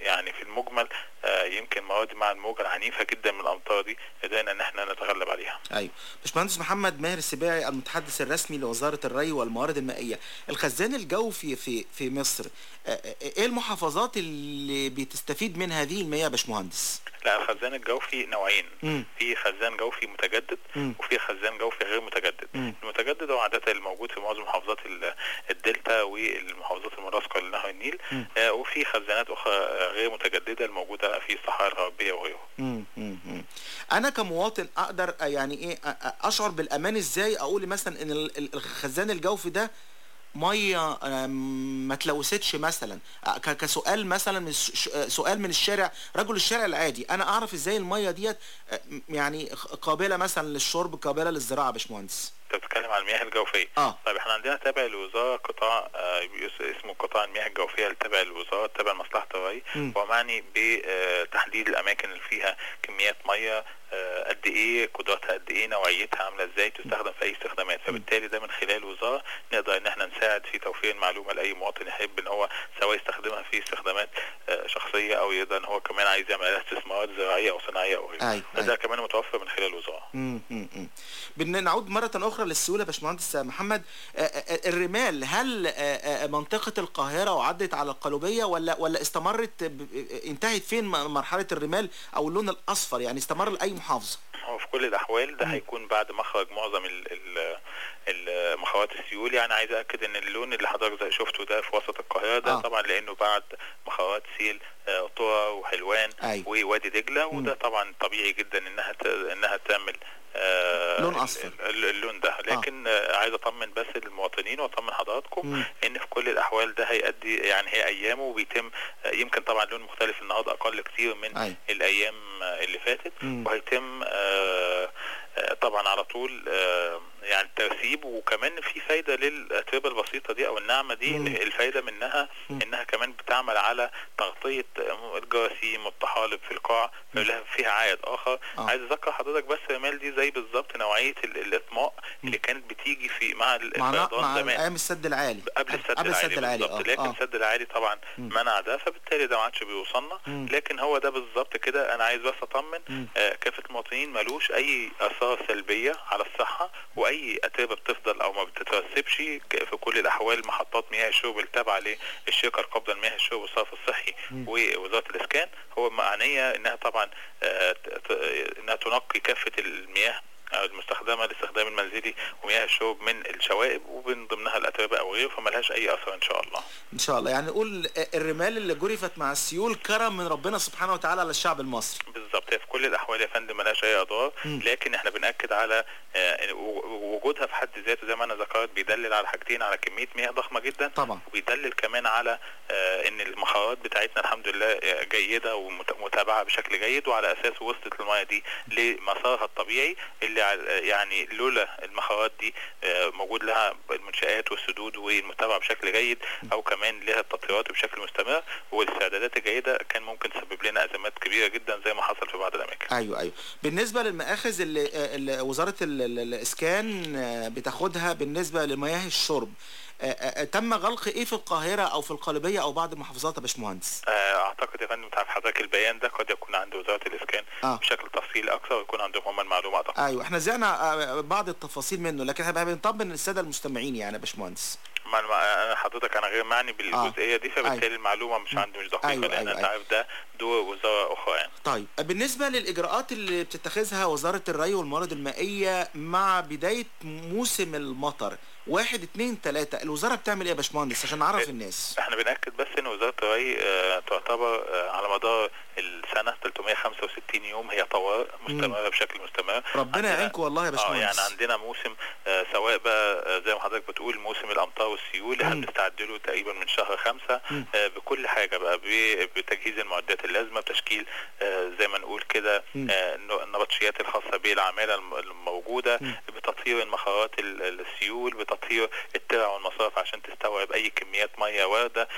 يعني في المجمل آه، يمكن المره دي مع الموجه العنيفه جدا من الامطار دي قدرنا ان احنا نتغلب عليها ايوه باشمهندس محمد ماهر السباعي المتحدث الرسمي لوزاره الري والموارد المائيه الخزان الجوفي في في مصر آه، آه، ايه المحافظات اللي بتستفيد من هذه المياه يا باشمهندس لا الخزان الجوفي نوعين مم. في خزان جوفي متجدد مم. وفي خزان جوفي غير متجدد مم. المتجدد هو عادة الموجود في معظم محافظات ال- الدلتا والمحافظات الملاصقة لنهر النيل مم. آه وفي خزانات أخرى آه، غير متجددة الموجودة في الصحراء الغربية وغيره مم، مم، مم. انا كمواطن اقدر آه، يعني ايه آه، آه، اشعر بالامان ازاي اقول مثلا ان ال- ال- الخزان الجوفي ده ميه آه، ما تلوثتش مثلا آه، ك- كسؤال مثلا من ش- ش- آه، سؤال من الشارع رجل الشارع العادي انا اعرف ازاي الميه ديت آه، م- يعني خ- قابله مثلا للشرب قابله للزراعه يا باشمهندس انت بتتكلم على المياه الجوفيه اه طيب احنا عندنا تابع للوزاره قطاع آه، يس- اسمه قطاع المياه الجوفيه اللي تابع للوزاره تابع لمصلحه الري مم. ومعني بتحديد الاماكن اللي فيها كميات ميه آه، قد ايه قدراتها قد ايه نوعيتها عامله ازاي تستخدم في اي استخدامات فبالتالي ده من خلال الوزاره نقدر ان احنا نساعد في توفير المعلومه لاي مواطن يحب ان هو سواء يستخدمها في استخدامات آه، شخصيه او يقدر ان هو كمان عايز يعمل عليها استثمارات زراعيه او صناعيه او غيره أيوة، فده كمان متوفر من خلال الوزاره مم، مم، مم. بن- نعود مرة أخرى للسيولة يا باشمهندس محمد آه، آه، الرمال هل آه، آه، منطقة القاهرة وعدت على القلوبية ولا ولا استمرت ب- آه، انتهت فين م- مرحلة الرمال أو اللون الأصفر يعني استمر لأي محافظة؟ هو في كل الاحوال ده هيكون بعد مخرج معظم ال ال ال- مخرجات السيول يعني عايز اكد ان اللون اللي حضرتك زي شفته ده في وسط القاهره ده آه. طبعا لانه بعد مخرجات سيل آه، طرى وحلوان أيوة. ووادي دجله وده طبعا طبيعي جدا انها ت- انها تعمل آه، لون ال- أصفر. ال- اللون ده لكن آه. عايز اطمن بس المواطنين واطمن حضراتكم مم. ان في كل الاحوال ده هيأدي يعني هي ايامه وبيتم آه، يمكن طبعا لون مختلف النهارده اقل كتير من أيوة. الايام آه، اللي فاتت مم. وهيتم آه، آه، طبعا على طول آه، يعني الترسيب وكمان في فايده للاتربه البسيطه دي او الناعمه دي إن الفايده منها انها كمان بتعمل على تغطيه آه، الجراثيم والطحالب في القاع فلها فيها عائد اخر آه. عايز اذكر حضرتك بس يا مال دي زي بالظبط نوعيه ال- الاطماء اللي كانت بتيجي في مع مع الفيضان مع زمان أيام السد العالي قبل السد قبل العالي, السد العالي بالظبط اه لكن اه السد العالي طبعا مم. منع ده فبالتالي ده ما عادش بيوصلنا مم. لكن هو ده بالظبط كده انا عايز بس اطمن مم. آه كافه المواطنين ملوش اي اثار سلبيه على الصحه واي اتربه بتفضل او ما بتترسبش ك- في كل الاحوال محطات مياه الشرب التابعه للشركه القابضه لمياه الشرب والصرف الصحي مم. ووزاره الاسكان هو معنيه انها طبعا آه ت- ت- انها تنقي كافه المياه المستخدمه للاستخدام المنزلي ومياه الشرب من الشوائب ومن ضمنها الاتربه او غيره فملهاش اي اثر ان شاء الله إن شاء الله يعني نقول آه، الرمال اللي جرفت مع السيول كرم من ربنا سبحانه وتعالى على الشعب المصري بالظبط هي في كل الاحوال يا فندم ملهاش اي اضرار مم. لكن احنا بناكد على آه، و- وجودها في حد ذاته زي ما انا ذكرت بيدلل على حاجتين على كميه مياه ضخمه جدا طبعا وبيدلل كمان على آه، ان المخارات بتاعتنا الحمد لله آه، جيده ومتابعه بشكل جيد وعلى اساس وصلت المياه دي لمسارها الطبيعي اللي ع- يعني لولا المخارات دي آه، موجود لها المنشآت والسدود والمتابعه بشكل جيد او كمان لها التطهيرات بشكل مستمر والاستعدادات الجيده كان ممكن تسبب لنا ازمات كبيره جدا زي ما حصل في بعض الاماكن ايوه ايوه بالنسبه للمآخذ اللي, آه، اللي وزاره ال- ال- الاسكان آه، بتاخدها بالنسبه لمياه الشرب آه، آه، تم غلق ايه في القاهره او في القليوبيه او بعض المحافظات يا باشمهندس آه، اعتقد يا فندم تعرف حضرتك البيان ده قد يكون عند وزاره الاسكان آه. بشكل تفصيلي اكثر ويكون عندهم هم المعلومه اعتقد ايوه احنا زعنا آه، بعض التفاصيل منه لكن هبقى بنطمن الساده المستمعين يعني يا باشمهندس ما ما- انا حضرتك انا غير معني بالجزئيه دي فبالتالي أيوة. المعلومه مش عندي مش دقيقه أيوة، لان أيوة، انت أيوة. عارف ده دور وزاره اخرى يعني طيب بالنسبة للإجراءات اللي بتتخذها وزارة الري والموارد المائية مع بداية موسم المطر واحد اتنين تلاتة الوزارة بتعمل ايه يا باشمهندس عشان نعرف الناس احنا بناكد بس ان وزاره الري آه، تعتبر آه، على مدار السنه 365 يوم هي طوارئ مستمره بشكل مستمر ربنا عندنا- يعينكم والله يا اه باشمهندس يعني عندنا موسم آه سواء بقى آه زي ما حضرتك بتقول موسم الامطار والسيول اللي احنا بنستعد له تقريبا من شهر خمسة مم. آه بكل حاجه بقى ب- بتجهيز المعدات اللازمه بتشكيل آه زي ما نقول كده مم. آه النو- النبطشيات الخاصه بالعماله الم- الموجوده بتطهير المخارات ال- السيول بتطهير الترع والمصارف عشان تستوعب اي كميات ميه وارده و-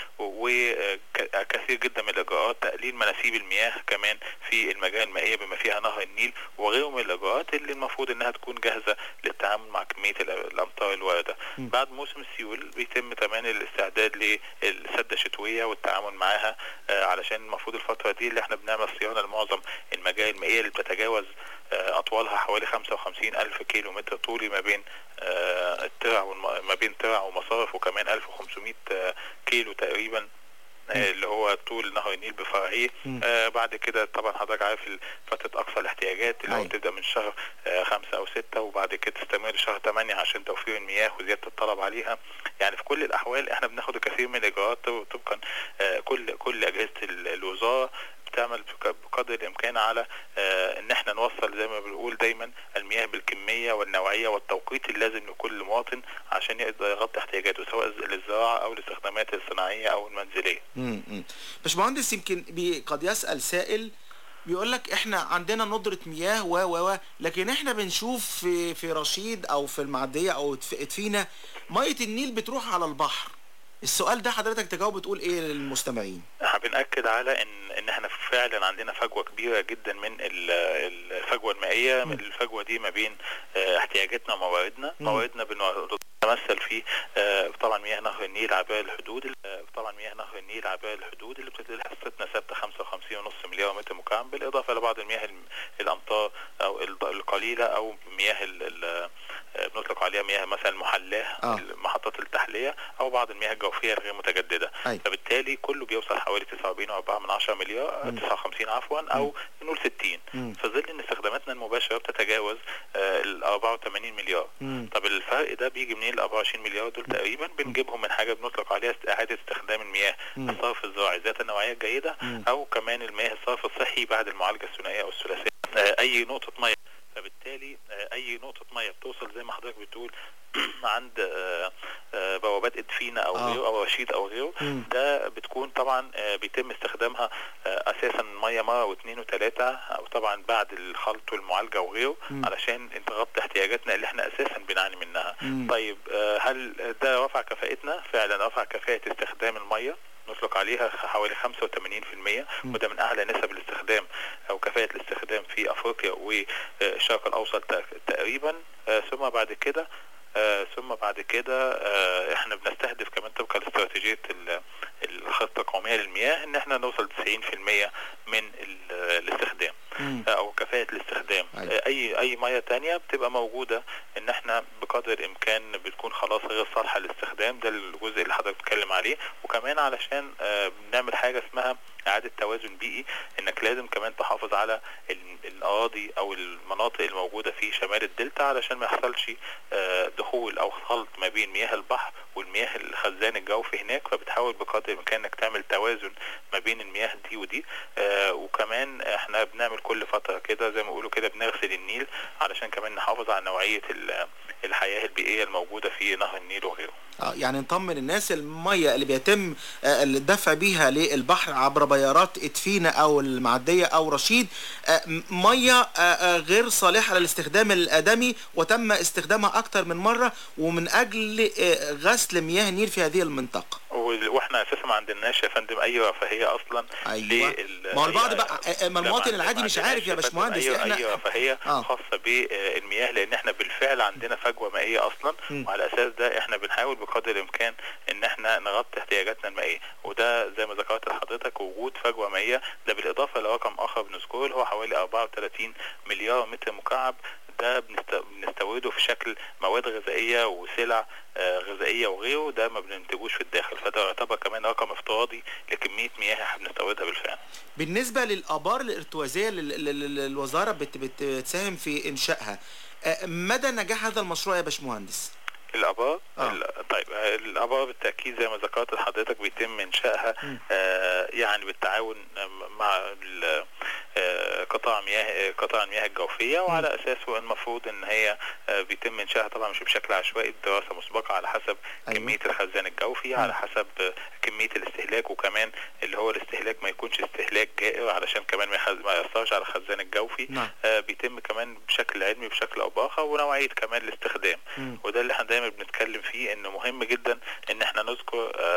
وكثير جدا من الاجراءات تقليل مناسيب المياه كمان في المجاري المائيه بما فيها نهر النيل وغيره من الاجراءات اللي المفروض انها تكون جاهزه للتعامل مع كميه ال- الامطار الوارده بعد موسم السيول بيتم كمان الاستعداد للسده الشتويه والتعامل معاها آه، علشان المفروض الفتره دي اللي احنا بنعمل صيانه لمعظم المجاري المائيه اللي بتتجاوز آه، اطوالها حوالي 55 الف كيلو متر طولي ما بين آه، الترع والم- ما بين ترع ومصارف وكمان 1500 آه، كيلو تقريبا آه، اللي هو طول نهر النيل بفرعيه آه بعد كده طبعا حضرتك عارف ال- فتره اقصى الاحتياجات اللي هو أيوة. بتبدا من شهر آه خمسة او ستة وبعد كده تستمر لشهر 8 عشان توفير المياه وزياده الطلب عليها يعني في كل الاحوال احنا بناخد الكثير من الاجراءات طب- طبقا آه كل كل اجهزه ال- الوزاره بتعمل بك- بقدر الامكان على آه ان احنا نوصل زي ما بنقول دايما المياه بالكميه والنوعيه والتوقيت اللازم لكل مواطن عشان يقدر يغطي احتياجاته سواء للزراعه او الاستخدامات الصناعيه او المنزليه امم باشمهندس يمكن بي قد يسأل سائل بيقول لك احنا عندنا ندرة مياه و و و لكن احنا بنشوف في في رشيد او في المعدية او في ادفينا مية النيل بتروح على البحر السؤال ده حضرتك تجاوب تقول ايه للمستمعين احنا بنأكد على ان ان احنا فعلا عندنا فجوه كبيره جدا من ال- الفجوه المائيه من الفجوه دي ما بين اه، احتياجاتنا ومواردنا مم. مواردنا بنتمثل في اه، طبعا مياه نهر النيل عباء الحدود اه، طبعا مياه نهر النيل عباء الحدود اللي بتدي حصتنا ثابته 55.5 مليار متر مكعب بالاضافه لبعض المياه الم- الامطار او الض- القليله او مياه ال- ال- اه، بنطلق عليها مياه مثلا محلاه آه. محطات التحليه او بعض المياه الجوفيه الغير متجدده أيوة. فبالتالي كله بيوصل حوالي 49.4 من 10 مليار 59 عفوا او نقول 60 مم. في ظل ان استخداماتنا المباشره بتتجاوز آه، ال 84 مليار مم. طب الفرق ده بيجي منين ال 24 مليار دول تقريبا بنجيبهم من حاجه بنطلق عليها است- اعاده استخدام المياه مم. الصرف الزراعي ذات النوعيه الجيده مم. او كمان المياه الصرف الصحي بعد المعالجه الثنائيه او الثلاثيه آه، اي نقطه ميه فبالتالي آه، اي نقطه ميه بتوصل زي ما حضرتك بتقول عند آه، آه، بوابات ادفينا او آه. غيره او رشيد او غيره مم. ده بتكون طبعا آه، بيتم استخدامها آه، اساسا ميه مره واثنين وثلاثه او طبعا بعد الخلط والمعالجه وغيره مم. علشان نغطي احتياجاتنا اللي احنا اساسا بنعاني منها مم. طيب آه، هل ده رفع كفاءتنا فعلا رفع كفاءه استخدام الميه نطلق عليها حوالي 85% وده من اعلى نسب الاستخدام او كفاءه الاستخدام في افريقيا والشرق الاوسط تق- تقريبا آه، ثم بعد كده آه، ثم بعد كده آه، احنا بنستهدف كمان طبقا لاستراتيجيه ال- الخطه القوميه للمياه ان احنا نوصل 90% من ال- الاستخدام مم. او كفاءه الاستخدام أيوة. آه، اي اي ميه تانية بتبقى موجوده ان احنا بقدر الامكان بتكون خلاص غير صالحه للاستخدام ده الجزء اللي حضرتك بتتكلم عليه وكمان علشان آه، بنعمل حاجه اسمها اعاده توازن بيئي انك لازم كمان تحافظ على ال- الاراضي او المناطق الموجوده في شمال الدلتا علشان ما يحصلش آه، دخول او خلط ما بين مياه البحر والمياه الخزان الجوفي هناك فبتحاول بقدر الامكان انك تعمل توازن ما بين المياه دي ودي آه، وكمان احنا بنعمل كل فتره كده زي ما بيقولوا كده بنغسل النيل علشان كمان نحافظ على نوعيه ال- الحياه البيئيه الموجوده في نهر النيل وغيره اه يعني نطمن الناس المية اللي بيتم آه، الدفع بيها للبحر عبر بيارات ادفينا او المعدية او رشيد آه، م- مية آه، آه، غير صالحة للاستخدام الادمي وتم استخدامها اكتر من مرة ومن اجل آه، غسل مياه النيل في هذه المنطقة وال- واحنا اساسا ما عندناش يا فندم اي رفاهيه اصلا أيوة. لل- ما هو البعض أي- بقى آه، آه، ما لا، المواطن ما- العادي ما مش عندناش عارف يا فندم باشمهندس اي احنا اي رفاهيه آه. خاصه بالمياه لان احنا بالفعل عندنا فجوه مائيه اصلا مم. وعلى اساس ده احنا بنحاول بقدر الامكان ان احنا نغطي احتياجاتنا المائيه وده زي ما ذكرت لحضرتك وجود فجوه مائيه ده بالاضافه لرقم اخر بنذكره اللي هو حوالي 34 مليار متر مكعب ده بنست- بنستورده في شكل مواد غذائيه وسلع آه، غذائيه وغيره ده ما بننتجوش في الداخل فده يعتبر كمان رقم افتراضي لكميه مياه احنا بنستوردها بالفعل بالنسبة للآبار الارتوازية اللي اللي- اللي الوزارة بت- بتساهم في إنشائها آه، مدى نجاح هذا المشروع يا باشمهندس؟ الابار آه. ال- طيب آه، الابار بالتاكيد زي ما ذكرت لحضرتك بيتم انشائها مم. آه يعني بالتعاون آه، مع ال- آه، قطاع مياه قطاع المياه الجوفيه وعلى اساسه المفروض ان هي آه، بيتم انشائها طبعا مش بشكل عشوائي دراسه مسبقه على حسب أيوة. كميه الخزان الجوفي على حسب آه، كميه الاستهلاك وكمان اللي هو الاستهلاك ما يكونش استهلاك جائر علشان كمان ما يخز- ما ياثرش على الخزان الجوفي نعم. آه، بيتم كمان بشكل علمي بشكل او باخر ونوعيه كمان الاستخدام مم. وده اللي احنا دايما بنتكلم فيه انه مهم جدا ان احنا نذكر آه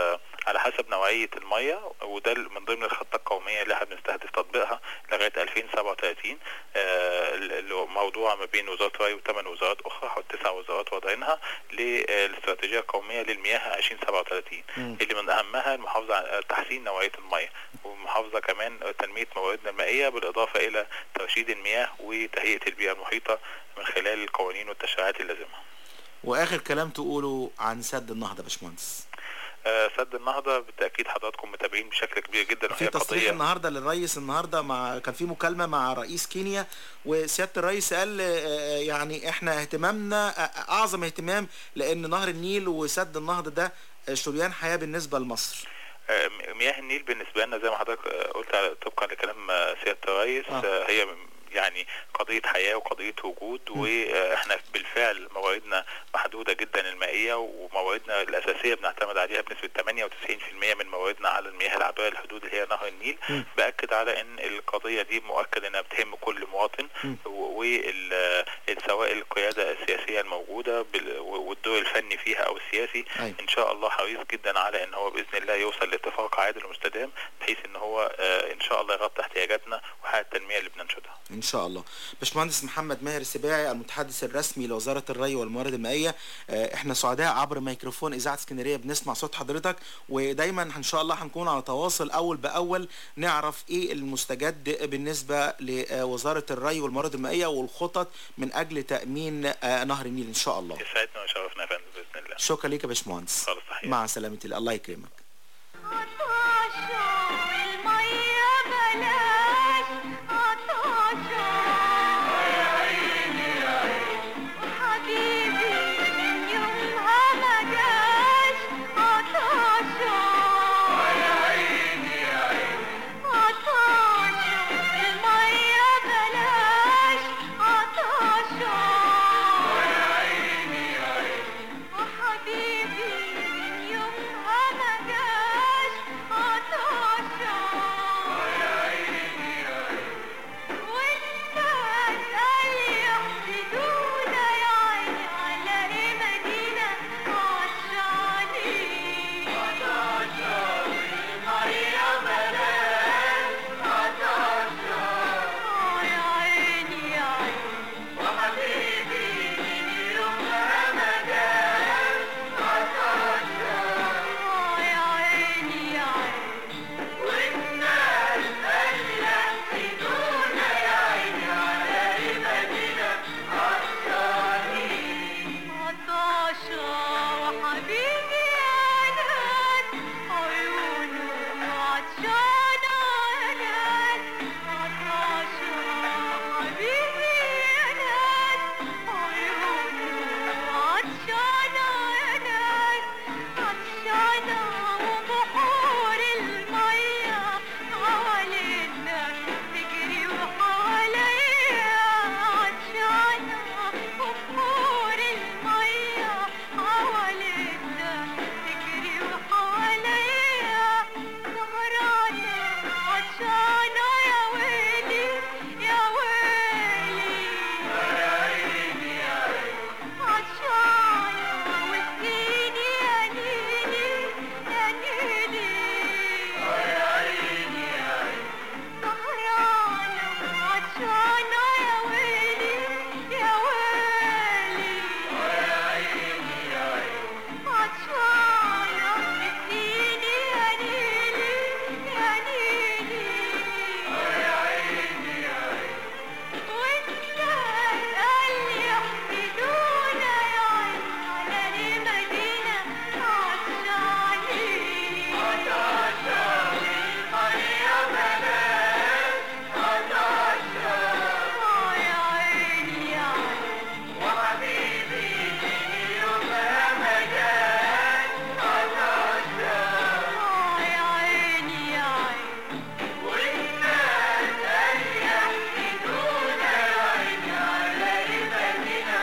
على حسب نوعيه الميه وده من ضمن الخطه القوميه اللي احنا بنستهدف تطبيقها لغايه 2037 آه، اللي هو موضوع ما بين وزاره الري وثمان وزارات اخرى حوالي تسع وزارات واضعينها للاستراتيجيه القوميه للمياه 2037 مم. اللي من اهمها المحافظه على تحسين نوعيه الميه والمحافظه كمان تنميه مواردنا المائيه بالاضافه الى ترشيد المياه وتهيئه البيئه المحيطه من خلال القوانين والتشريعات اللازمه. واخر كلام تقوله عن سد النهضه يا باشمهندس آه، سد النهضه بالتاكيد حضراتكم متابعين بشكل كبير جدا في وهي تصريح قضيه النهارده للرئيس النهارده مع كان في مكالمه مع رئيس كينيا وسياده الرئيس قال آه، يعني احنا اهتمامنا آه، اعظم اهتمام لان نهر النيل وسد النهضه ده آه، شريان حياه بالنسبه لمصر آه، مياه النيل بالنسبه لنا زي ما حضرتك آه، قلت على- طبقا لكلام آه، سياده الرئيس آه. آه، هي يعني قضية حياة وقضية وجود واحنا بالفعل مواردنا محدودة جدا المائية ومواردنا الأساسية بنعتمد عليها بنسبة 98% من مواردنا على المياه العابرة للحدود اللي هي نهر النيل مم. بأكد على أن القضية دي مؤكد أنها بتهم كل مواطن مم. وسواء القيادة السياسية الموجودة بال- والدور الفني فيها أو السياسي أيوة. ان شاء الله حريص جدا على ان هو باذن الله يوصل لاتفاق عادل ومستدام بحيث ان هو آه، ان شاء الله يغطي احتياجاتنا وحقق التنميه اللي بننشدها ان شاء الله باشمهندس محمد ماهر السباعي المتحدث الرسمي لوزاره الري والموارد المائيه آه، احنا سعداء عبر ميكروفون اذاعه اسكندريه بنسمع صوت حضرتك ودايما ان شاء الله هنكون على تواصل اول باول نعرف ايه المستجد بالنسبه لوزاره الري والموارد المائيه والخطط من اجل تامين آه، نهر النيل ان شاء الله يسعدنا ويشرفنا يا فندم باذن الله شكرا ليك يا باشمهندس خالص تحية. مع سلامه الله الله يكرمك المية بلاش عطاشة وحبيبي من يومها ما جاش عطاشة عطاشة المية بلاش عطاشة وحبيبي من يومها ما جاش عطاشة والناس قال يحسدونا يا عيني على ايه مدينة عطشانين عطاشة والمية بلاش عطاشة يا عيني يا عيني وحبيبي من يومها ما جاش عطاشة يا عيني يا عيني والناس قال يحسدونا يا عيني على ايه مدينة عطشانين عطاشة وحبيبي يا ناس عيونه عطشانة يا ناس عطاشة حبيبي يا ناس عيونه عطشانة يا ناس عطشانة وبحور المية حوالينا تجري وحواليا عطشانة وبحور المية حوالينا تجري وحواليا سهرانة عطشانة يا ويلي يا ويلي يا عيني يا عيني عطشانة واسقيني يا نيلي يا نيلي يا عيني يا عيني سهرانة عطشانة يا ويلي يا ويلي يا عيني يا عيني عطشانة اسقيني يا نيلي يا نيلي يا عيني يا عيني والناس قال يحسدونا يا عيني على ايه مدينة عطشانين عطاشة والمية بلاش عطاشة يا عيني يا عيني وحبيبي من يومها ما جاش عطاشة يا عيني يا عيني والناس قال يحسدونا يا عيني على ايه مدينة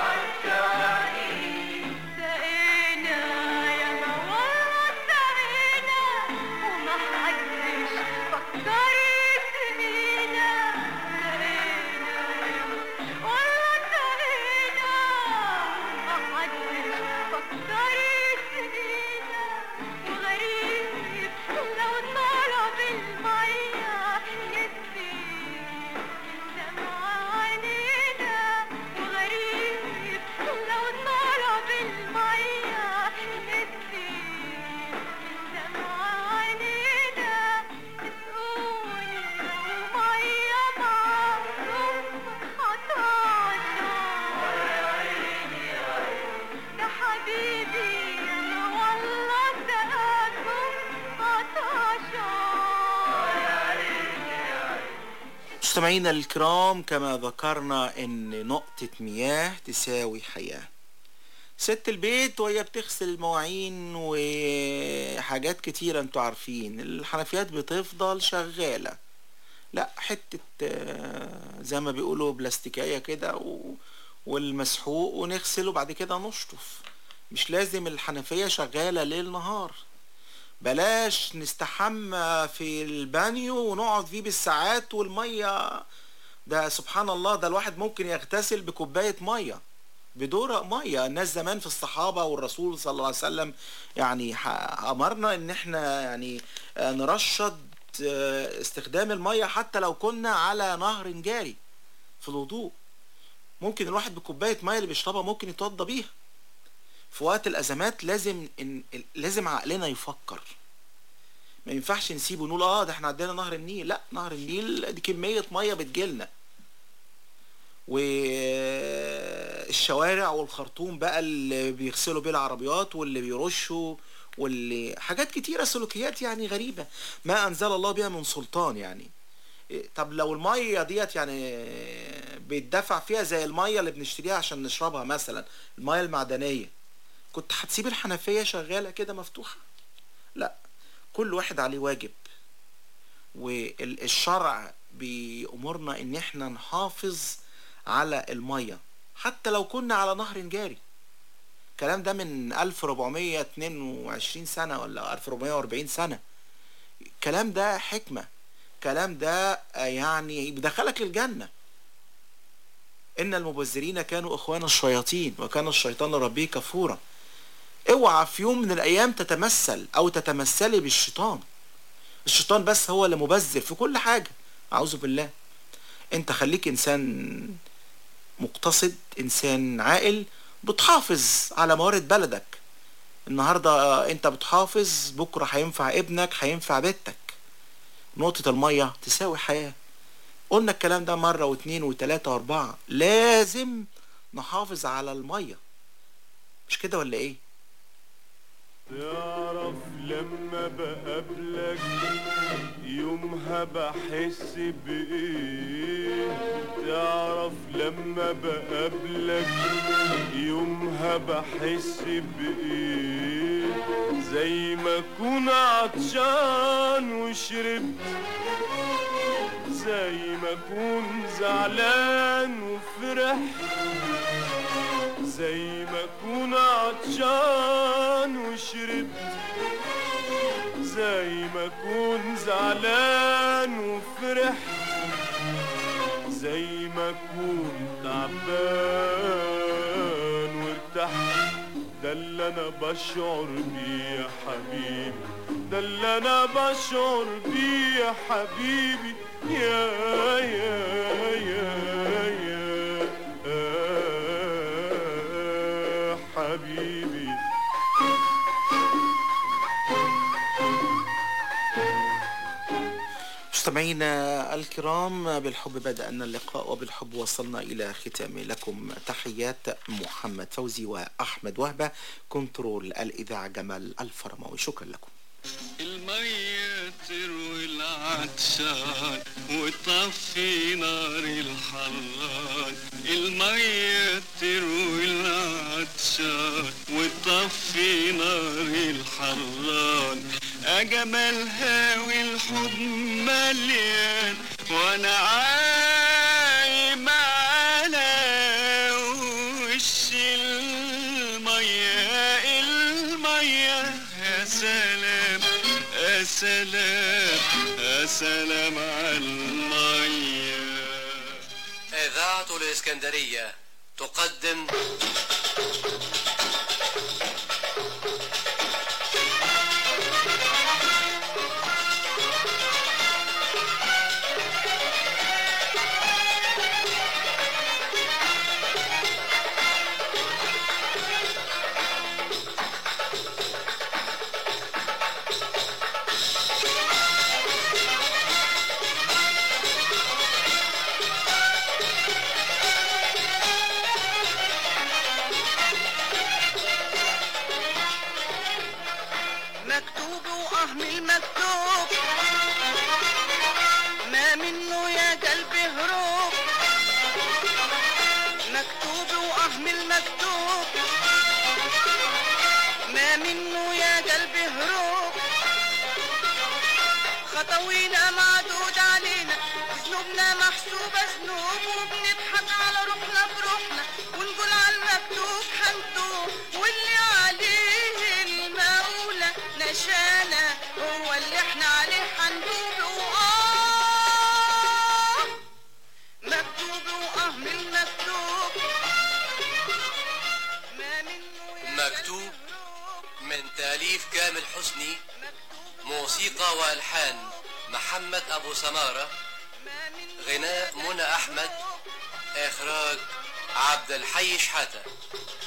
عطشانين سقينا يا والله سقينا وما حدش فكر يسقينا سقينا يا والله سقينا وما حدش فكر يسقينا وغريب مستمعينا الكرام كما ذكرنا ان نقطة مياه تساوي حياة ست البيت وهي بتغسل المواعين وحاجات كتيرة انتوا عارفين الحنفيات بتفضل شغالة لا حتة آه، زي ما بيقولوا بلاستيكية كده و... والمسحوق ونغسله بعد كده نشطف مش لازم الحنفية شغالة ليل نهار بلاش نستحمى في البانيو ونقعد فيه بالساعات والمية ده سبحان الله ده الواحد ممكن يغتسل بكوباية مية بدورق مية الناس زمان في الصحابة والرسول صلى الله عليه وسلم يعني ح- أمرنا إن احنا يعني آه، نرشد آه، استخدام المية حتى لو كنا على نهر جاري في الوضوء ممكن الواحد بكوباية مية اللي بيشربها ممكن يتوضى بيها في وقت الأزمات لازم إن لازم عقلنا يفكر ما ينفعش نسيبه نقول اه ده احنا عندنا نهر النيل لا نهر النيل دي كمية مية بتجيلنا والشوارع والخرطوم بقى اللي بيغسلوا بيه العربيات واللي بيرشوا واللي حاجات كتيرة سلوكيات يعني غريبة ما أنزل الله بها من سلطان يعني إيه، طب لو المية ديت يعني بيتدفع فيها زي المية اللي بنشتريها عشان نشربها مثلا المية المعدنية كنت هتسيب الحنفية شغالة كده مفتوحة لا كل واحد عليه واجب والشرع بيأمرنا ان احنا نحافظ على المية حتى لو كنا على نهر جاري الكلام ده من 1422 سنة ولا 1440 سنة الكلام ده حكمة الكلام ده آه، يعني بيدخلك الجنة إن المبذرين كانوا إخوان الشياطين وكان الشيطان لربه كفورا اوعى في يوم من الأيام تتمثل أو تتمثلي بالشيطان الشيطان بس هو اللي مبذر في كل حاجة أعوذ بالله أنت خليك إنسان مقتصد إنسان عاقل بتحافظ على موارد بلدك النهاردة آه، أنت بتحافظ بكرة هينفع ابنك هينفع بيتك نقطة المية تساوي حياة قلنا الكلام ده مرة واتنين وتلاتة واربعة لازم نحافظ على المية مش كده ولا ايه تعرف لما بقابلك يومها بحس بإيه تعرف لما بقابلك يومها بحس بإيه زي ما أكون عطشان وشربت زي ما أكون زعلان وفرحت زي ما أكون عطشان وشربت زي ما أكون زعلان وفرحت زي ما أكون تعبان وارتحت ده اللي أنا بشعر بيه يا حبيبي ده اللي أنا بشعر بيه يا حبيبي يا يا يا يا آه حبيبي مستمعينا الكرام بالحب بدأنا اللقاء وبالحب وصلنا إلى ختام لكم تحيات محمد فوزي وأحمد وهبة كنترول الإذاعة جمال الفرماوي شكرا لكم المية تروي العطشان وتطفي نار الحران المية تروي العطشان وتطفي نار الحران أجمل هاوي الحب مليان وأنا عايم على وش المية المية يا سلام يا سلام يا سلام على المية إذاعة الإسكندرية تقدم مكتوب وأهم المكتوب ما منه يا قلبي منه يا قلبي هروب خطوينا معدود علينا ذنوبنا محسوبة ذنوب وبنضحك على روحنا بروحنا ونقول على المكتوب حنتوب واللي عليه المولى نشانا هو اللي احنا عليه حندوب وآه مكتوب وآه من مكتوب ما منه مكتوب من تأليف كامل حسني موسيقى وألحان محمد أبو سمارة غناء منى أحمد إخراج عبد الحي شحاتة